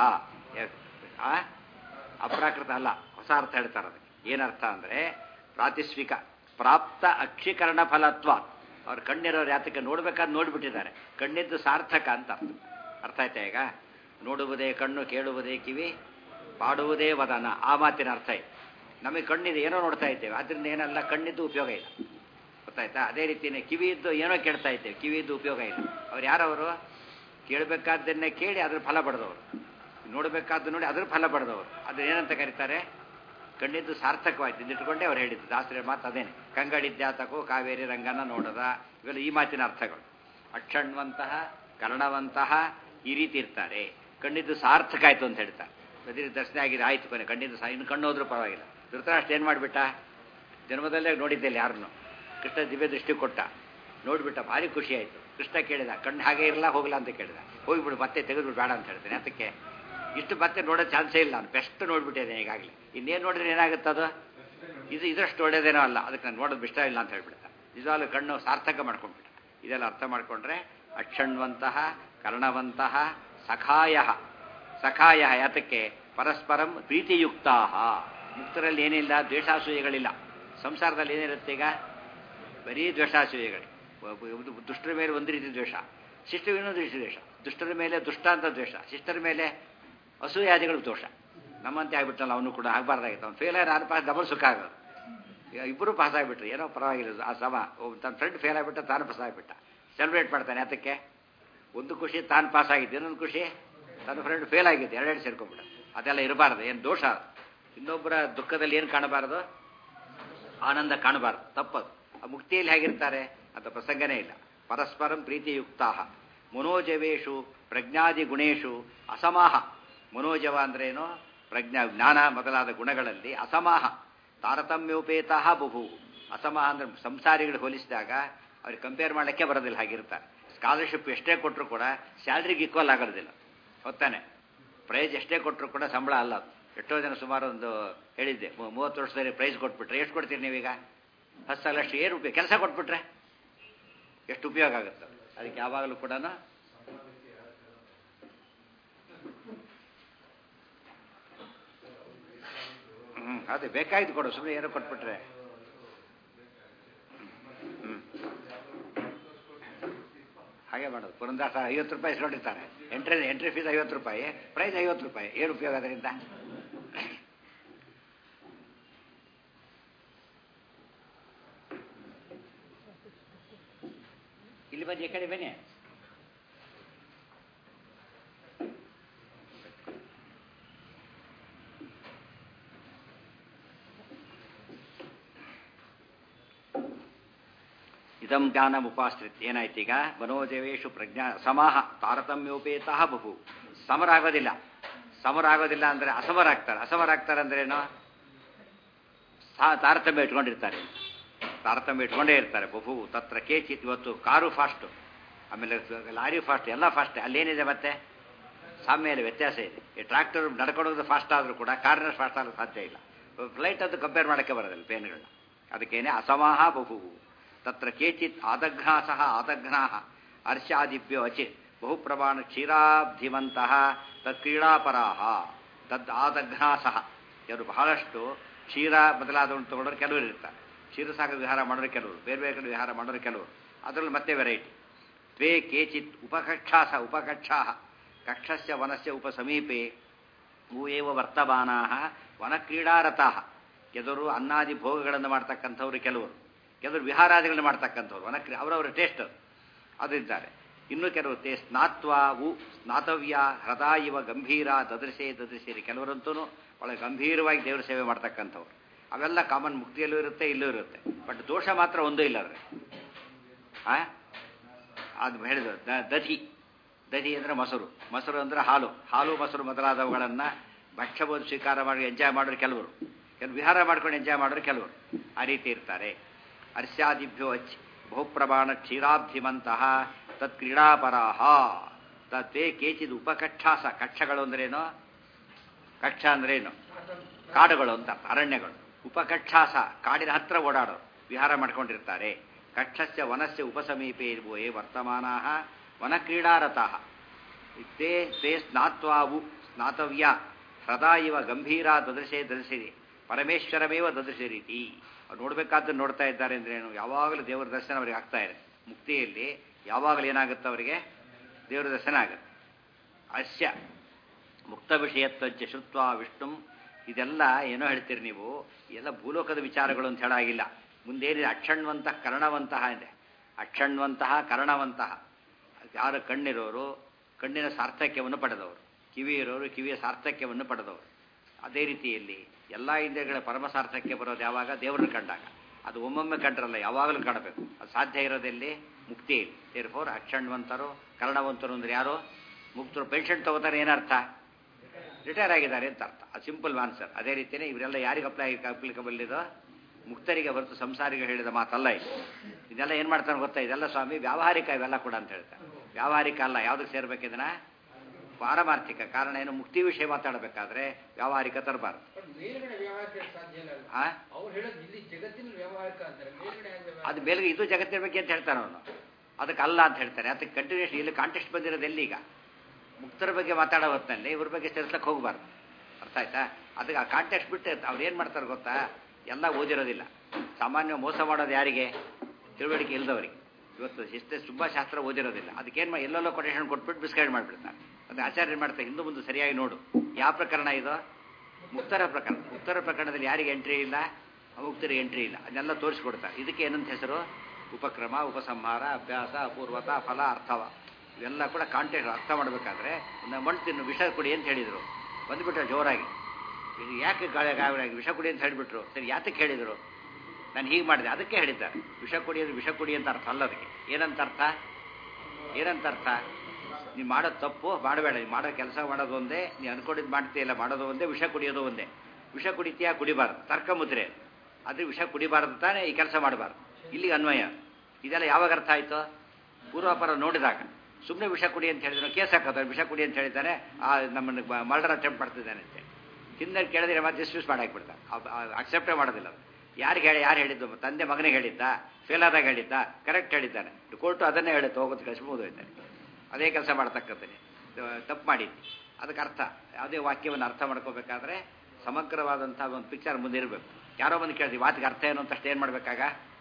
ಆ ಅಪ್ರಾಕೃತ ಅಲ್ಲ ಹೊಸ ಅರ್ಥ ಹೇಳ್ತಾರೆ ಅದಕ್ಕೆ ಏನರ್ಥ ಅಂದರೆ ಪ್ರಾತಿಸ್ವಿಕ ಪ್ರಾಪ್ತ ಅಕ್ಷೀಕರಣ ಫಲತ್ವ ಅವ್ರು ಕಣ್ಣಿರೋರು ಯಾತಕ್ಕೆ ನೋಡ್ಬೇಕಾದ್ ನೋಡ್ಬಿಟ್ಟಿದ್ದಾರೆ ಕಣ್ಣಿದ್ದು ಸಾರ್ಥಕ ಅಂತ ಅರ್ಥ ಅರ್ಥ ಆಯ್ತಾ ಈಗ ನೋಡುವುದೇ ಕಣ್ಣು ಕೇಳುವುದೇ ಕಿವಿ ಪಾಡುವುದೇ ವದನ ಆ ಮಾತಿನ ಅರ್ಥ ಇದೆ ನಮಗೆ ಕಣ್ಣಿದೆ ಏನೋ ನೋಡ್ತಾ ಇದ್ದೇವೆ ಅದರಿಂದ ಏನಲ್ಲ ಕಣ್ಣಿದ್ದು ಉಪಯೋಗ ಇಲ್ಲ ಗೊತ್ತಾಯ್ತಾ ಅದೇ ರೀತಿಯೇ ಕಿವಿ ಇದ್ದು ಏನೋ ಕೇಳ್ತಾ ಇದ್ದೇವೆ ಕಿವಿ ಇದ್ದು ಉಪಯೋಗ ಇಲ್ಲ ಅವ್ರು ಯಾರವರು ಕೇಳಬೇಕಾದ್ದನ್ನೇ ಕೇಳಿ ಅದ್ರ ಫಲ ಪಡೆದವರು ನೋಡಬೇಕಾದ್ದು ನೋಡಿ ಅದ್ರ ಫಲ ಪಡೆದವರು ಅದು ಏನಂತ ಕರೀತಾರೆ ಕಣ್ಣಿದ್ದು ಸಾರ್ಥಕವಾಯ್ತು ಇದಿಟ್ಕೊಂಡೇ ಅವ್ರು ಹೇಳಿದ್ದು ದಾಸರ ಮಾತು ಅದೇನೆ ಕಂಗಡಿದ್ಯಾತಕೋ ಕಾವೇರಿ ರಂಗನ ನೋಡದ ಇವೆಲ್ಲ ಈ ಮಾತಿನ ಅರ್ಥಗಳು ಅಕ್ಷಣ್ವಂತಹ ಕರ್ಣವಂತಹ ಈ ರೀತಿ ಇರ್ತಾರೆ ಕಣ್ಣಿದ್ದು ಸಾರ್ಥಕ ಆಯ್ತು ಅಂತ ಹೇಳ್ತಾರೆ ಬದಿರಿ ದರ್ಶನ ಆಗಿದೆ ಆಯ್ತು ಕೊನೆ ಕಣ್ಣಿದ್ದು ಸಹ ಇನ್ನು ಕಣ್ಣು ಹೋದ್ರೂ ಪರವಾಗಿಲ್ಲ ಧೃತರಾಷ್ಟ್ರ ಏನು ಮಾಡಿಬಿಟ್ಟ ಜನ್ಮದಲ್ಲೇ ನೋಡಿದ್ದಿಲ್ಲ ಯಾರನ್ನು ಕೃಷ್ಣ ದಿವ್ಯ ದೃಷ್ಟಿ ಕೊಟ್ಟ ನೋಡ್ಬಿಟ್ಟ ಭಾರಿ ಖುಷಿ ಆಯಿತು ಕೃಷ್ಣ ಕೇಳಿದ ಕಣ್ಣು ಹಾಗೆ ಇರಲ್ಲ ಹೋಗಲ್ಲ ಅಂತ ಕೇಳಿದ ಹೋಗ್ಬಿಡು ಮತ್ತೆ ತೆಗೆದ್ಬಿಡು ಬೇಡ ಅಂತ ಹೇಳ್ತೇನೆ ಅದಕ್ಕೆ ಇಷ್ಟು ಮತ್ತೆ ನೋಡೋ ಚಾನ್ಸೇ ಇಲ್ಲ ನಾನು ಬೆಸ್ಟ್ ನೋಡ್ಬಿಟ್ಟಿದ್ದೇನೆ ಈಗಾಗಲೇ ಇನ್ನೇನು ನೋಡಿದ್ರೆ ಏನಾಗುತ್ತೆ ಅದು ಇದು ಇದಷ್ಟು ಒಳ್ಳೇದೇನೋ ಅಲ್ಲ ಅದಕ್ಕೆ ನಾನು ನೋಡೋದು ಇಷ್ಟ ಇಲ್ಲ ಅಂತ ಹೇಳ್ಬಿಡ್ತ ನಿಜವಾಗ್ಲೂ ಕಣ್ಣು ಸಾರ್ಥಕ ಮಾಡ್ಕೊಂಡ್ಬಿಟ್ಟ ಇದೆಲ್ಲ ಅರ್ಥ ಮಾಡ್ಕೊಂಡ್ರೆ ಅಕ್ಷಣ್ವಂತಹ ಕರ್ಣವಂತಹ ಸಖಾಯ ಸಖಾಯ ಯಾತಕ್ಕೆ ಪರಸ್ಪರಂ ಪ್ರೀತಿಯುಕ್ತಾ ಮುಕ್ತರಲ್ಲಿ ಏನಿಲ್ಲ ದ್ವೇಷಾಸೂಯೆಗಳಿಲ್ಲ ಸಂಸಾರದಲ್ಲಿ ಏನಿರುತ್ತೆ ಈಗ ಬರೀ ದ್ವೇಷಾಸೂಯೆಗಳೇ ದುಷ್ಟರ ಮೇಲೆ ಒಂದು ರೀತಿ ದ್ವೇಷ ಶಿಷ್ಟರ ಇನ್ನೊಂದು ರೀತಿ ದ್ವೇಷ ದುಷ್ಟರ ಮೇಲೆ ದುಷ್ಟ ಅಂತ ದ್ವೇಷ ಶಿಷ್ಟರ ಮೇಲೆ ಅಸೂಯಾದಿಗಳು ದೋಷ ನಮ್ಮಂತೆ ಆಗ್ಬಿಟ್ಟಲ್ಲ ಅವನು ಕೂಡ ಆಗಬಾರ್ದಾಗಿತ್ತು ಅವ್ನು ಫೇಲ್ ಆಗಿ ನಾನು ಪಾಸ್ ಡಬಲ್ ಸುಖ ಆಗೋದು ಈಗ ಇಬ್ಬರು ಪಾಸ್ ಆಗಿಬಿಟ್ರು ಏನೋ ಪರವಾಗಿಲ್ಲ ಆ ಸಮ ತನ್ನ ಫ್ರೆಂಡ್ ಫೇಲ್ ಆಗಿಬಿಟ್ಟ ತಾನು ಪಾಸ್ ಆಗಿಬಿಟ್ಟ ಸೆಲೆಬ್ರೇಟ್ ಮಾಡ್ತಾನೆ ಅದಕ್ಕೆ ಒಂದು ಖುಷಿ ತಾನು ಪಾಸ್ ಆಗಿದ್ದು ಇನ್ನೊಂದು ಖುಷಿ ತನ್ನ ಫ್ರೆಂಡ್ ಫೇಲ್ ಆಗಿದ್ದು ಎರಡೆರಡು ಸೇರ್ಕೊಂಡ್ಬಿಟ್ಟ ಅದೆಲ್ಲ ಇರಬಾರ್ದು ಏನು ದೋಷ ಇನ್ನೊಬ್ಬರ ದುಃಖದಲ್ಲಿ ಏನು ಕಾಣಬಾರದು ಆನಂದ ಕಾಣಬಾರ್ದು ತಪ್ಪದು ಆ ಮುಕ್ತಿಯಲ್ಲಿ ಹೇಗಿರ್ತಾರೆ ಅಂತ ಪ್ರಸಂಗನೇ ಇಲ್ಲ ಪರಸ್ಪರಂ ಪ್ರೀತಿಯುಕ್ತಾ ಮನೋಜವೇಶು ಪ್ರಜ್ಞಾದಿ ಗುಣೇಶು ಅಸಮಾಹ ಮನೋಜವ ಅಂದ್ರೇನು ಪ್ರಜ್ಞಾ ಜ್ಞಾನ ಮೊದಲಾದ ಗುಣಗಳಲ್ಲಿ ಅಸಮಾಹ ತಾರತಮ್ಯೋಪೇತ ಬಹು ಅಸಮಾಹ ಅಂದ್ರೆ ಸಂಸಾರಿಗಳು ಹೋಲಿಸಿದಾಗ ಅವ್ರಿಗೆ ಕಂಪೇರ್ ಮಾಡಲಿಕ್ಕೆ ಬರೋದಿಲ್ಲ ಹಾಗಿರ್ತಾರೆ ಸ್ಕಾಲರ್ಶಿಪ್ ಎಷ್ಟೇ ಕೊಟ್ಟರು ಕೂಡ ಸ್ಯಾಲ್ರಿಗೆ ಈಕ್ವಲ್ ಆಗೋದಿಲ್ಲ ಹೊತ್ತಾನೆ ಪ್ರೈಸ್ ಎಷ್ಟೇ ಕೊಟ್ಟರು ಕೂಡ ಸಂಬಳ ಅಲ್ಲ ಅದು ಎಷ್ಟೋ ಜನ ಸುಮಾರು ಒಂದು ಹೇಳಿದ್ದೆ ಮೂವತ್ತು ವರ್ಷದಲ್ಲಿ ಪ್ರೈಸ್ ಕೊಟ್ಬಿಟ್ರೆ ಎಷ್ಟು ಕೊಡ್ತೀರಿ ನೀವೀಗ ಹತ್ತು ಸಾವಿರ ಅಷ್ಟು ಏನು ಉಪಯೋಗ ಕೆಲಸ ಕೊಟ್ಬಿಟ್ರೆ ಎಷ್ಟು ಉಪಯೋಗ ಆಗುತ್ತೆ ಅದಕ್ಕೆ ಯಾವಾಗಲೂ ಕೂಡ ಹ್ಞೂ ಅದೇ ಬೇಕಾಯ್ತು ಕೊಡು ಸುಮ್ಮನೆ ಏನೋ ಕೊಟ್ಬಿಟ್ರೆ ಹ್ಞೂ ಹಾಗೆ ಮಾಡೋದು ಪುರಂದಾಸ ಐವತ್ತು ರೂಪಾಯಿ ಇಸ್ಕೊಂಡಿರ್ತಾರೆ ಎಂಟ್ರಿ ಎಂಟ್ರಿ ಫೀಸ್ ಐವತ್ತು ರೂಪಾಯಿ ಪ್ರೈಸ್ ಐವತ್ತು ರೂಪಾಯಿ ಏನು ಉಪಯೋಗ ಅದರಿಂದ ಇಲ್ಲಿ ಬನ್ನಿ ಈ ಕಡೆ ಬನ್ನಿ ಇದಂ ಜ್ಞಾನ ಉಪಾಶ್ರಿತ್ ಏನಾಯ್ತು ಈಗ ಮನೋಜವೇಶು ಪ್ರಜ್ಞಾ ಸಮಾಹ ತಾರತಮ್ಯೋಪೇತ ಬಹು ಸಮರಾಗೋದಿಲ್ಲ ಸಮರಾಗೋದಿಲ್ಲ ಅಂದರೆ ಅಸಮರಾಗ್ತಾರೆ ಅಸಮರಾಗ್ತಾರೆ ಅಂದ್ರೆ ಏನು ತಾರತಮ್ಯ ಇಟ್ಕೊಂಡಿರ್ತಾರೆ ತಾರತಮ್ಯ ಇಟ್ಕೊಂಡೇ ಇರ್ತಾರೆ ಬಹು ತತ್ರ ಕೇಚಿತ್ ಇವತ್ತು ಕಾರು ಫಾಸ್ಟು ಆಮೇಲೆ ಲಾರಿ ಫಾಸ್ಟ್ ಎಲ್ಲ ಫಾಸ್ಟ್ ಅಲ್ಲೇನಿದೆ ಮತ್ತೆ ಸಾಮ್ಯಲ್ಲಿ ವ್ಯತ್ಯಾಸ ಇದೆ ಈ ಟ್ರ್ಯಾಕ್ಟರ್ ನಡ್ಕೊಂಡು ಹೋಗೋದು ಫಾಸ್ಟ್ ಆದರೂ ಕೂಡ ಕಾರ್ನ ಫಾಸ್ಟ್ ಆಗಲು ಸಾಧ್ಯ ಇಲ್ಲ ಫ್ಲೈಟ್ ಅದು ಕಂಪೇರ್ ಮಾಡೋಕ್ಕೆ ಬರೋದಿಲ್ಲ ಪೇನ್ಗಳನ್ನ ಅದಕ್ಕೇನೆ ಅಸಮಾಹ ಬಹು ತತ್ರ ಕೇಚಿತ್ ಆದಘ್ನಾ ಸಹ ಆದಘ್ನಾ ಹರ್ಷಾದಿಭ್ಯೋ ಅಚಿ ಬಹುಪ್ರಮಾಣ ಕ್ಷೀರಾಬ್ಧಿವಂತಹ ತತ್ಕ್ರೀಡಾಪರಾಹ ತದ್ ಆದಘ್ನಾ ಸಹ ಇವರು ಬಹಳಷ್ಟು ಕ್ಷೀರ ಮೊದಲಾದವನ್ನು ತಗೊಂಡವ್ರು ಕೆಲವರು ಇರ್ತಾರೆ ಕ್ಷೀರಸಾಗ ವಿಹಾರ ಮಾಡೋರು ಕೆಲವರು ಬೇರೆ ಬೇರೆ ಕಡೆ ವಿಹಾರ ಮಾಡೋರು ಕೆಲವರು ಅದರಲ್ಲಿ ಮತ್ತೆ ವೆರೈಟಿ ದ್ವೇ ಕೇಚಿತ್ ಉಪಕಕ್ಷಾಸ ಉಪಕಕ್ಷಾ ಕಕ್ಷಸ್ಯ ವನಸ್ಯ ಉಪಸಮೀಪೆ ಭೂ ಏವ ವರ್ತಮಾನಾ ವನಕ್ರೀಡಾರತಾ ಕೆಲವರು ಅನ್ನಾದಿ ಭೋಗಗಳನ್ನು ಮಾಡ್ತಕ್ಕಂಥವ್ರು ಕೆಲವರು ಕೆಲವರು ವಿಹಾರಾದಿಗಳನ್ನು ಮಾಡ್ತಕ್ಕಂಥವ್ರು ವನಕ್ರೀ ಅವರವರ ಟೇಸ್ಟ್ ಅದು ಅದಿದ್ದಾರೆ ಇನ್ನು ಕೆಲವರು ತೇ ಸ್ನಾತ್ವ ಉ ಸ್ನಾತವ್ಯ ಹೃದ ಇವ ಗಂಭೀರ ದದೃಶೆ ದದೃಶೇರಿ ಕೆಲವರಂತೂ ಬಹಳ ಗಂಭೀರವಾಗಿ ದೇವರ ಸೇವೆ ಮಾಡ್ತಕ್ಕಂಥವ್ರು ಅವೆಲ್ಲ ಕಾಮನ್ ಮುಕ್ತಿಯಲ್ಲೂ ಇರುತ್ತೆ ಇಲ್ಲೂ ಇರುತ್ತೆ ಬಟ್ ದೋಷ ಮಾತ್ರ ಒಂದೂ ಇಲ್ಲ ಅದ್ರೆ ಆ ಅದು ಹೇಳಿದ್ರು ದ- ದಧಿ ದಧಿ ಅಂದರೆ ಮೊಸರು ಮೊಸರು ಅಂದರೆ ಹಾಲು ಹಾಲು ಮೊಸರು ಮೊದಲಾದವುಗಳನ್ನು ಭಕ್ಷ್ಯಬೋದು ಸ್ವೀಕಾರ ಮಾಡಿ ಎಂಜಾಯ್ ಮಾಡೋರು ಕೆಲವರು ಕೆಲವು ವಿಹಾರ ಮಾಡ್ಕೊಂಡು ಎಂಜಾಯ್ ಮಾಡೋರು ಕೆಲವರು ಆ ರೀತಿ ಇರ್ತಾರೆ ಅರ್ಷ್ಯಾದಿಭ್ಯೋ ಅಚ್ ಬಹುಪ್ರಮಾಣ ಕ್ಷೀರಾಬ್ಧಿಮಂತಹ ತತ್ ಕ್ರೀಡಾಪರಾಹ ತತ್ವೇ ಕೇಚಿದ್ ಉಪಕಕ್ಷಾಸ ಕಕ್ಷಗಳು ಅಂದ್ರೇನು ಕಕ್ಷ ಅಂದ್ರೇನು ಕಾಡುಗಳು ಅಂತ ಅರ್ಥ, ಅರಣ್ಯಗಳು ಉಪಕಕ್ಷಾಸ ಕಾಡಿನ ಹತ್ರ ಓಡಾಡೋರು ವಿಹಾರ ಮಾಡ್ಕೊಂಡಿರ್ತಾರೆ ಕಕ್ಷಸ್ಯ ವನಸ್ಯ ಉಪಸಮೀಪೆ ಇರುವೇ ವರ್ತಮಾನಾ ವನಕ್ರೀಡಾರತಃ ತೇ ತೇ ಸ್ನಾತ್ವಾವು ಸ್ನಾತವ್ಯ ಹೃದಾ ಇವ ಗಂಭೀರ ದದೃಶೆ ದದೃಶಿರಿ ಪರಮೇಶ್ವರಮೇವ ದದೃಶ ರೀತಿ ಅವ್ರು ನೋಡ್ಬೇಕಾದ್ದು ನೋಡ್ತಾ ಇದ್ದಾರೆ ಅಂದ್ರೇನು ಯಾವಾಗಲೂ ದೇವರ ದರ್ಶನ ಅವರಿಗೆ ಆಗ್ತಾ ಇದೆ ಮುಕ್ತಿಯಲ್ಲಿ ಯಾವಾಗಲೂ ಏನಾಗುತ್ತೆ ಅವರಿಗೆ ದೇವರ ದರ್ಶನ ಆಗುತ್ತೆ ಅಸ್ಯ ಮುಕ್ತ ವಿಷಯತ್ವಂಚ ಶ್ರುತ್ವ ವಿಷ್ಣು ಇದೆಲ್ಲ ಏನೋ ಹೇಳ್ತೀರಿ ನೀವು ಎಲ್ಲ ಭೂಲೋಕದ ವಿಚಾರಗಳು ಅಂತ ಹೇಳಾಗಿಲ್ಲ ಮುಂದೇನಿದೆ ಅಕ್ಷಣ್ವಂತಹ ಕರ್ಣವಂತಹ ಇದೆ ಅಕ್ಷಣ್ವಂತಹ ಕರ್ಣವಂತಹ ಯಾರು ಕಣ್ಣಿರೋರು ಕಣ್ಣಿನ ಸಾರ್ಥಕ್ಯವನ್ನು ಪಡೆದವರು ಕಿವಿ ಇರೋರು ಕಿವಿಯ ಸಾರ್ಥಕ್ಯವನ್ನು ಪಡೆದವರು ಅದೇ ರೀತಿಯಲ್ಲಿ ಎಲ್ಲ ಇಂದ್ರಿಯಗಳ ಪರಮ ಸಾರ್ಥಕ್ಯ ಬರೋದು ಯಾವಾಗ ದೇವರನ್ನು ಕಂಡಾಗ ಅದು ಒಮ್ಮೊಮ್ಮೆ ಕಂಡ್ರಲ್ಲ ಯಾವಾಗಲೂ ಕಾಣಬೇಕು ಅದು ಸಾಧ್ಯ ಇರೋದೆಲ್ಲಿ ಮುಕ್ತಿಯಲ್ಲಿ ದೇರ್ ಫೋರ್ ಅಕ್ಷಣ್ವಂತರು ಕರ್ಣವಂತರು ಅಂದ್ರೆ ಯಾರು ಮುಕ್ತರು ಪೆನ್ಷನ್ ತಗೋತಾರೆ ಏನರ್ಥ ರಿಟೈರ್ ಆಗಿದ್ದಾರೆ ಅಂತ ಅರ್ಥ ಅದು ಸಿಂಪಲ್ ಆನ್ಸರ್ ಅದೇ ರೀತಿಯೇ ಇವರೆಲ್ಲ ಯಾರಿಗೆ ಅಪ್ಲೈ ಅಪ್ಲಿಕಬಲ್ ಇದೋ ಮುಕ್ತರಿಗೆ ಹೊರತು ಸಂಸಾರಿಗೆ ಹೇಳಿದ ಮಾತಲ್ಲ ಇದು ಇದೆಲ್ಲ ಏನು ಮಾಡ್ತಾರೆ ಗೊತ್ತಾ ಇದೆಲ್ಲ ಸ್ವಾಮಿ ವ್ಯಾವಹಾರಿಕ ಇವೆಲ್ಲ ಕೂಡ ಅಂತ ಹೇಳ್ತಾರೆ ವ್ಯಾವಹಾರಿಕ ಅಲ್ಲ ಯಾವುದಕ್ಕೆ ಸೇರ್ಬೇಕು ಇದನ್ನ ಪಾರಮಾರ್ಥಿಕ ಕಾರಣ ಏನು ಮುಕ್ತಿ ವಿಷಯ ಮಾತಾಡಬೇಕಾದ್ರೆ ವ್ಯಾವಹಾರಿಕ ತರಬಾರ್ದು ಬಟ್ ಮೇಲ್ಗಡೆ ವ್ಯವಹಾರಕ್ಕೆ ಸಾಧ್ಯ ಇಲ್ಲ ಅಲ್ವಾ? ಆ ಅವ್ರು ಹೇಳೋದು ಇಲ್ಲಿ ಜಗತ್ತಿನ ವ್ಯವಹಾರಕ ಅಂತಾರೆ ಮೇಲ್ಗಡೆ ಹೇಗೆ ವ್ಯವಹಾರ? ಅದು ಮೇಲ್ಗೆ ಇದು ಜಗತ್ತಿನ ಬಗ್ಗೆ ಅಂತ ಹೇಳ್ತಾನೆ ಅವನು ಅದಕ್ಕೆ ಅಲ್ಲ ಅಂತ ಹೇಳ್ತಾರೆ ಅದಕ್ಕೆ ಕಂಟಿನ್ಯೂಸ್ ಇಲ್ಲಿ ಕಾಂಟೆಸ್ಟ್ ಬಂದಿರೋದು ಎಲ್ಲಿ ಈಗ ಮುಕ್ತರ ಬಗ್ಗೆ ಮಾತಾಡೋ ಹೊತ್ತಿನಲ್ಲಿ ಇವ್ರ ಬಗ್ಗೆ ಸೇರಿಸಕ್ಕೆ ಹೋಗಬಾರ್ದು ಅರ್ಥ ಆಯ್ತಾ ಅದಕ್ಕೆ ಆ ಕಾಂಟೆಸ್ಟ್ ಬಿಟ್ಟು ಅವ್ರು ಏನು ಮಾಡ್ತಾರೆ ಗೊತ್ತಾ ಎಲ್ಲ ಓದಿರೋದಿಲ್ಲ ಸಾಮಾನ್ಯ ಮೋಸ ಮಾಡೋದು ಯಾರಿಗೆ ತಿಳುವಳಿಕೆ ಇಲ್ಲದವರಿಗೆ ಇವತ್ತು ಎಷ್ಟೇ ತುಂಬ ಶಾಸ್ತ್ರ ಓದಿರೋದಿಲ್ಲ ಅದಕ್ಕೇನು ಮಾಡಿ ಎಲ್ಲೆಲ್ಲೋ ಕೊಟೇಶನ್ ಕೊಟ್ಬಿಟ್ಟು ಬಿಸ್ಕೈಡ್ ಮಾಡಿಬಿಡ್ತಾರೆ ಅದು ಆಚಾರ್ಯ ಏನು ಮಾಡ್ತಾರೆ ಹಿಂದೆ ಮುಂದೆ ಸರಿಯಾಗಿ ನೋಡು ಯಾವ ಪ್ರಕರಣ ಇದು ಮುಕ್ತರ ಪ್ರಕರಣ ಮುಕ್ತರ ಪ್ರಕರಣದಲ್ಲಿ ಯಾರಿಗೆ ಎಂಟ್ರಿ ಇಲ್ಲ ಅಮುಕ್ತರಿಗೆ ಎಂಟ್ರಿ ಇಲ್ಲ ಅದನ್ನೆಲ್ಲ ತೋರಿಸ್ಕೊಡ್ತಾರೆ ಇದಕ್ಕೆ ಏನಂತ ಹೆಸರು ಉಪಕ್ರಮ ಉಪಸಂಹಾರ ಅಭ್ಯಾಸ ಅಪೂರ್ವತ ಫಲ ಅರ್ಥವ ಇವೆಲ್ಲ ಕೂಡ ಕಾಂಟೆಕ್ಟ್ ಅರ್ಥ ಮಾಡಬೇಕಾದ್ರೆ ಒಂದು ಮಣ್ಣು ತಿನ್ನು ವಿಷ ಕೊಡಿ ಅಂತ ಹೇಳಿದರು ಬಂದುಬಿಟ್ರೆ ಜೋರಾಗಿ ಇದು ಯಾಕೆ ಗಾಳಿ ಗಾಳಿ ವಿಷ ಕುಡಿ ಅಂತ ಹೇಳಿಬಿಟ್ರು ಸರಿ ಯಾತಕ್ಕೆ ಹೇಳಿದರು ನಾನು ಹೀಗೆ ಮಾಡಿದೆ ಅದಕ್ಕೆ ಹೇಳಿದ್ದಾರೆ ವಿಷ ಕುಡಿ ಅಂದ್ರೆ ವಿಷ ಕುಡಿ ಅಂತ ಅರ್ಥ ಅಲ್ಲ ಅದಕ್ಕೆ ಏನಂತ ಅರ್ಥ ಏನಂತ ಅರ್ಥ ನೀವು ಮಾಡೋದು ತಪ್ಪು ಮಾಡಬೇಡ ನೀವು ಮಾಡೋ ಕೆಲಸ ಮಾಡೋದು ಒಂದೇ ನೀವು ಅನ್ಕೊಂಡಿದ್ದು ಮಾಡ್ತೀಯಲ್ಲ ಮಾಡೋದು ಒಂದೇ ವಿಷ ಕುಡಿಯೋದು ಒಂದೇ ವಿಷ ಕುಡಿತೀಯಾ ಕುಡಿಬಾರ್ದು ತರ್ಕ ಮುದ್ರೆ ಆದರೆ ವಿಷ ಕುಡಿಬಾರ್ದು ತಾನೇ ಈ ಕೆಲಸ ಮಾಡಬಾರ್ದು ಇಲ್ಲಿಗೆ ಅನ್ವಯ ಇದೆಲ್ಲ ಯಾವಾಗ ಅರ್ಥ ಆಯಿತು ಪೂರ್ವಾಪರ ನೋಡಿದಾಗ ಸುಮ್ಮನೆ ವಿಷ ಕುಡಿ ಅಂತ ಹೇಳಿದ್ರೆ ಕೇಸ್ ಹಾಕೋತಾರೆ ವಿಷ ಕುಡಿ ಅಂತ ಹೇಳಿದ್ದಾನೆ ಆ ನಮ್ಮನ್ನು ಮರ್ಡರ್ ಅಟೆಂಪ್ಟ್ ಮಾಡ್ತಿದ್ದಾನೆ ಅಂತ ಹಿಂದೆ ಕೇಳಿದ್ರೆ ಮತ್ತೆ ಡಿಸ್ಮಿಸ್ ಮಾಡಿ ಹಾಕ್ಬಿಡ್ತಾರೆ ಅಕ್ಸೆಪ್ಟೇ ಮಾಡೋದಿಲ್ಲ ಅದು ಯಾರಿಗೆ ಹೇಳಿ ಯಾರು ಹೇಳಿದ್ದು ತಂದೆ ಮಗನಿಗೆ ಹೇಳಿದ್ದ ಫೇಲ್ ಆದಾಗ ಹೇಳಿದ್ದ ಕರೆಕ್ಟ್ ಹೇಳಿದ್ದಾನೆ ಕೋರ್ಟು ಅದನ್ನೇ ಹೇಳುತ್ತೆ ಹೋಗೋದು ಕಳಿಸ್ಬೋದು ಹೋಯ್ತಾನೆ ಅದೇ ಕೆಲಸ ಮಾಡ್ತಕ್ಕಂಥನೆ ತಪ್ಪು ಮಾಡಿದ್ದು ಅದಕ್ಕೆ ಅರ್ಥ ಯಾವುದೇ ವಾಕ್ಯವನ್ನು ಅರ್ಥ ಮಾಡ್ಕೋಬೇಕಾದ್ರೆ ಸಮಗ್ರವಾದಂಥ ಒಂದು ಪಿಕ್ಚರ್ ಮುಂದೆ ಇರಬೇಕು ಯಾರೋ ಬಂದು ಕೇಳ್ತೀವಿ ಮಾತಿಗೆ ಅರ್ಥ ಏನು ಅಂತ ಅಷ್ಟು ಏನು ಮಾಡಬೇಕಾಗ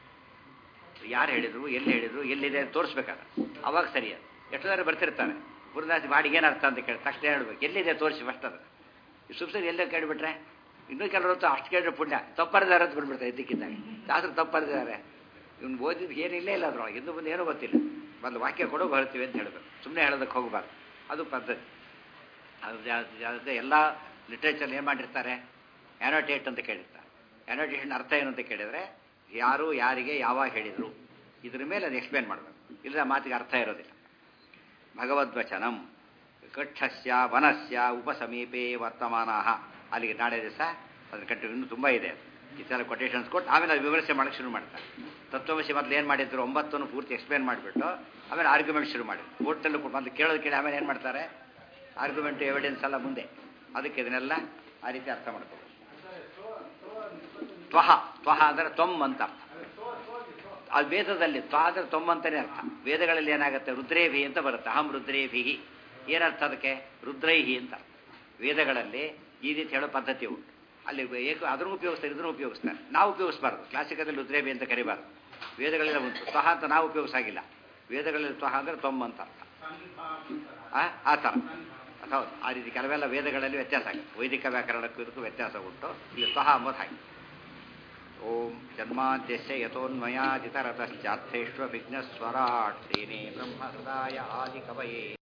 ಯಾರು ಹೇಳಿದ್ರು ಎಲ್ಲಿ ಹೇಳಿದ್ರು ಎಲ್ಲಿದೆ ಅಂತ ತೋರಿಸ್ಬೇಕಾಗ ಅವಾಗ ಸರಿ ಅದು ಎಷ್ಟು ಜನ ಬರ್ತಿರ್ತಾರೆ ಗುರುದಾಸಿ ಬಾಡಿಗೆ ಏನು ಅರ್ಥ ಅಂತ ಕೇಳಿ ತಕ್ಷಣ ಹೇಳ್ಬೇಕು ಎಲ್ಲಿದೆ ತೋರಿಸಿ ಫಸ್ಟ್ ಅದು ಸುಮ್ಸರಿ ಎಲ್ಲೇ ಕೇಳಿಬಿಟ್ರೆ ಇನ್ನೂ ಕೆಲವರು ಹೊತ್ತು ಅಷ್ಟು ಕೇಳಿದ್ರೆ ಪುಣ್ಯ ತಪ್ಪರಿದ್ದಾರೆ ಅಂತ ಬಿಡ್ಬಿಡ್ತಾರೆ ಇದ್ದಕ್ಕಿದ್ದಾಗ ಶಾಸ್ತ್ರ ತಪ್ಪರಿದ್ದಾರೆ ಇವ್ನು ಓದಿದ್ದು ಏನಿಲ್ಲ ಇಲ್ಲ ಅದ್ರೊಳಗೆ ಇನ್ನು ಮುಂದೆ ಏನೂ ಗೊತ್ತಿಲ್ಲ ಒಂದು ವಾಕ್ಯ ಕೊಡೋಕೆ ಹೇಳ್ತೀವಿ ಅಂತ ಹೇಳಬೇಕು ಸುಮ್ಮನೆ ಹೇಳೋದಕ್ಕೆ ಹೋಗಬಾರ್ದು ಅದು ಪದ್ಧತಿ ಅದು ಜಾ- ಜಾ- ಎಲ್ಲ ಲಿಟ್ರೇಚರ್ ಏನು ಮಾಡಿರ್ತಾರೆ ಆ್ಯನೋಟೇಟ್ ಅಂತ ಕೇಳಿರ್ತಾರೆ ಆ್ಯನೋಟೇಷನ್ ಅರ್ಥ ಏನು ಅಂತ ಕೇಳಿದರೆ ಯಾರು ಯಾರಿಗೆ ಯಾವಾಗ ಹೇಳಿದರು ಇದ್ರ ಮೇಲೆ ಅದು ಎಕ್ಸ್ಪ್ಲೇನ್ ಮಾಡಬೇಕು ಇಲ್ಲ ಮಾತಿಗೆ ಅರ್ಥ ಇರೋದಿಲ್ಲ ಭಗವದ್ವಚನಂ ಕಕ್ಷಸ್ಯ ವನಸ್ಯ ಉಪಸಮೀಪೆ ವರ್ತಮಾನ ಅಲ್ಲಿಗೆ ನಾಳೆ ದಿವಸ ಅದ್ರ ಕಂಟಿನ್ಯೂ ಇನ್ನೂ ತುಂಬ ಇದೆ ಈ ಸಲ ಕೊಟೇಶನ್ಸ್ ಕೊಟ್ಟು ಆಮೇಲೆ ಅದು ವಿಮರ್ಶೆ ಮಾಡೋಕ್ಕೆ ಶುರು ಮಾಡ್ತಾರೆ ತತ್ವಮಸಿ ಮೊದಲು ಏನು ಮಾಡಿದ್ರು ಒಂಬತ್ತನ್ನು ಪೂರ್ತಿ ಎಕ್ಸ್ಪ್ಲೇನ್ ಮಾಡಿಬಿಟ್ಟು ಆಮೇಲೆ ಆರ್ಗ್ಯುಮೆಂಟ್ ಶುರು ಮಾಡಿದ್ರು ಕೋರ್ಟಲ್ಲೂ ಮೊದಲು ಕೇಳೋದು ಕೇಳಿ ಆಮೇಲೆ ಏನು ಮಾಡ್ತಾರೆ ಆರ್ಗ್ಯುಮೆಂಟ್ ಎವಿಡೆನ್ಸ್ ಎಲ್ಲ ಮುಂದೆ ಅದಕ್ಕೆ ಇದನ್ನೆಲ್ಲ ಆ ರೀತಿ ಅರ್ಥ ಮಾಡ್ಕೋಬೇಕು ತ್ವಹ ತ್ವಹ ಅಂದರೆ ತೊಮ್ ಅಂತ ಅರ್ಥ ಅದು ವೇದದಲ್ಲಿ ತ್ವ ಅಂದರೆ ತೊಮ್ ಅಂತಲೇ ಅರ್ಥ ವೇದಗಳಲ್ಲಿ ಏನಾಗುತ್ತೆ ರುದ್ರೇಭಿ ಅಂತ ಬರುತ್ತೆ ಅಹಂ ರುದ್ರೇಭಿ ಏನರ್ಥ ಅದಕ್ಕೆ ರುದ್ರೈಹಿ ಅಂತ ಅರ್ಥ ವೇದಗಳಲ್ಲಿ ಈ ರೀತಿ ಹೇಳೋ ಪದ್ಧತಿ ಉಂಟು ಅಲ್ಲಿ ಏಕ ಅದನ್ನು ಉಪಯೋಗಿಸ್ತಾರೆ ಇದನ್ನು ಉಪಯೋಗಿಸ್ತಾರೆ ನಾವು ಉಪಯೋಗಿಸಬಾರ್ದು ಕ್ಲಾಸಿಕದಲ್ಲಿ ರುದ್ರೇಭಿ ಅಂತ ಕರಿಬಾರ್ದು ವೇದಗಳೆಲ್ಲ ಉಂಟು ತ್ವಹ ಅಂತ ನಾವು ಉಪಯೋಗಿಸಾಗಿಲ್ಲ ವೇದಗಳಲ್ಲಿ ತ್ವಹ ಅಂದರೆ ತೊಮ್ ಅಂತ ಅರ್ಥ ಆ? ಆ ಥರ ಹೌದು ಆ ರೀತಿ ಕೆಲವೆಲ್ಲ ವೇದಗಳಲ್ಲಿ ವ್ಯತ್ಯಾಸ ಆಗುತ್ತೆ ವೈದಿಕ ವ್ಯಾಕರಣಕ್ಕೂ ಇದಕ್ಕೂ ವ್ಯತ್ಯಾಸ ಉಂಟು ಇಲ್ಲಿ ಸ್ವಹ ಅಂಬೋದು ಹಾಗೆ ಓಂ ಜನ್ಮಾದ್ಯಸ್ಯ ಯಥೋನ್ಮಯಾದಿತರತಶ್ಚಾರ್ಥೇಶ್ವ ವಿಘ್ನಸ್ವರಾಟ್ ತೇನೇ ಬ್ರಹ್ಮ ಹೃದಯ ಆದಿ ಕವಯೇ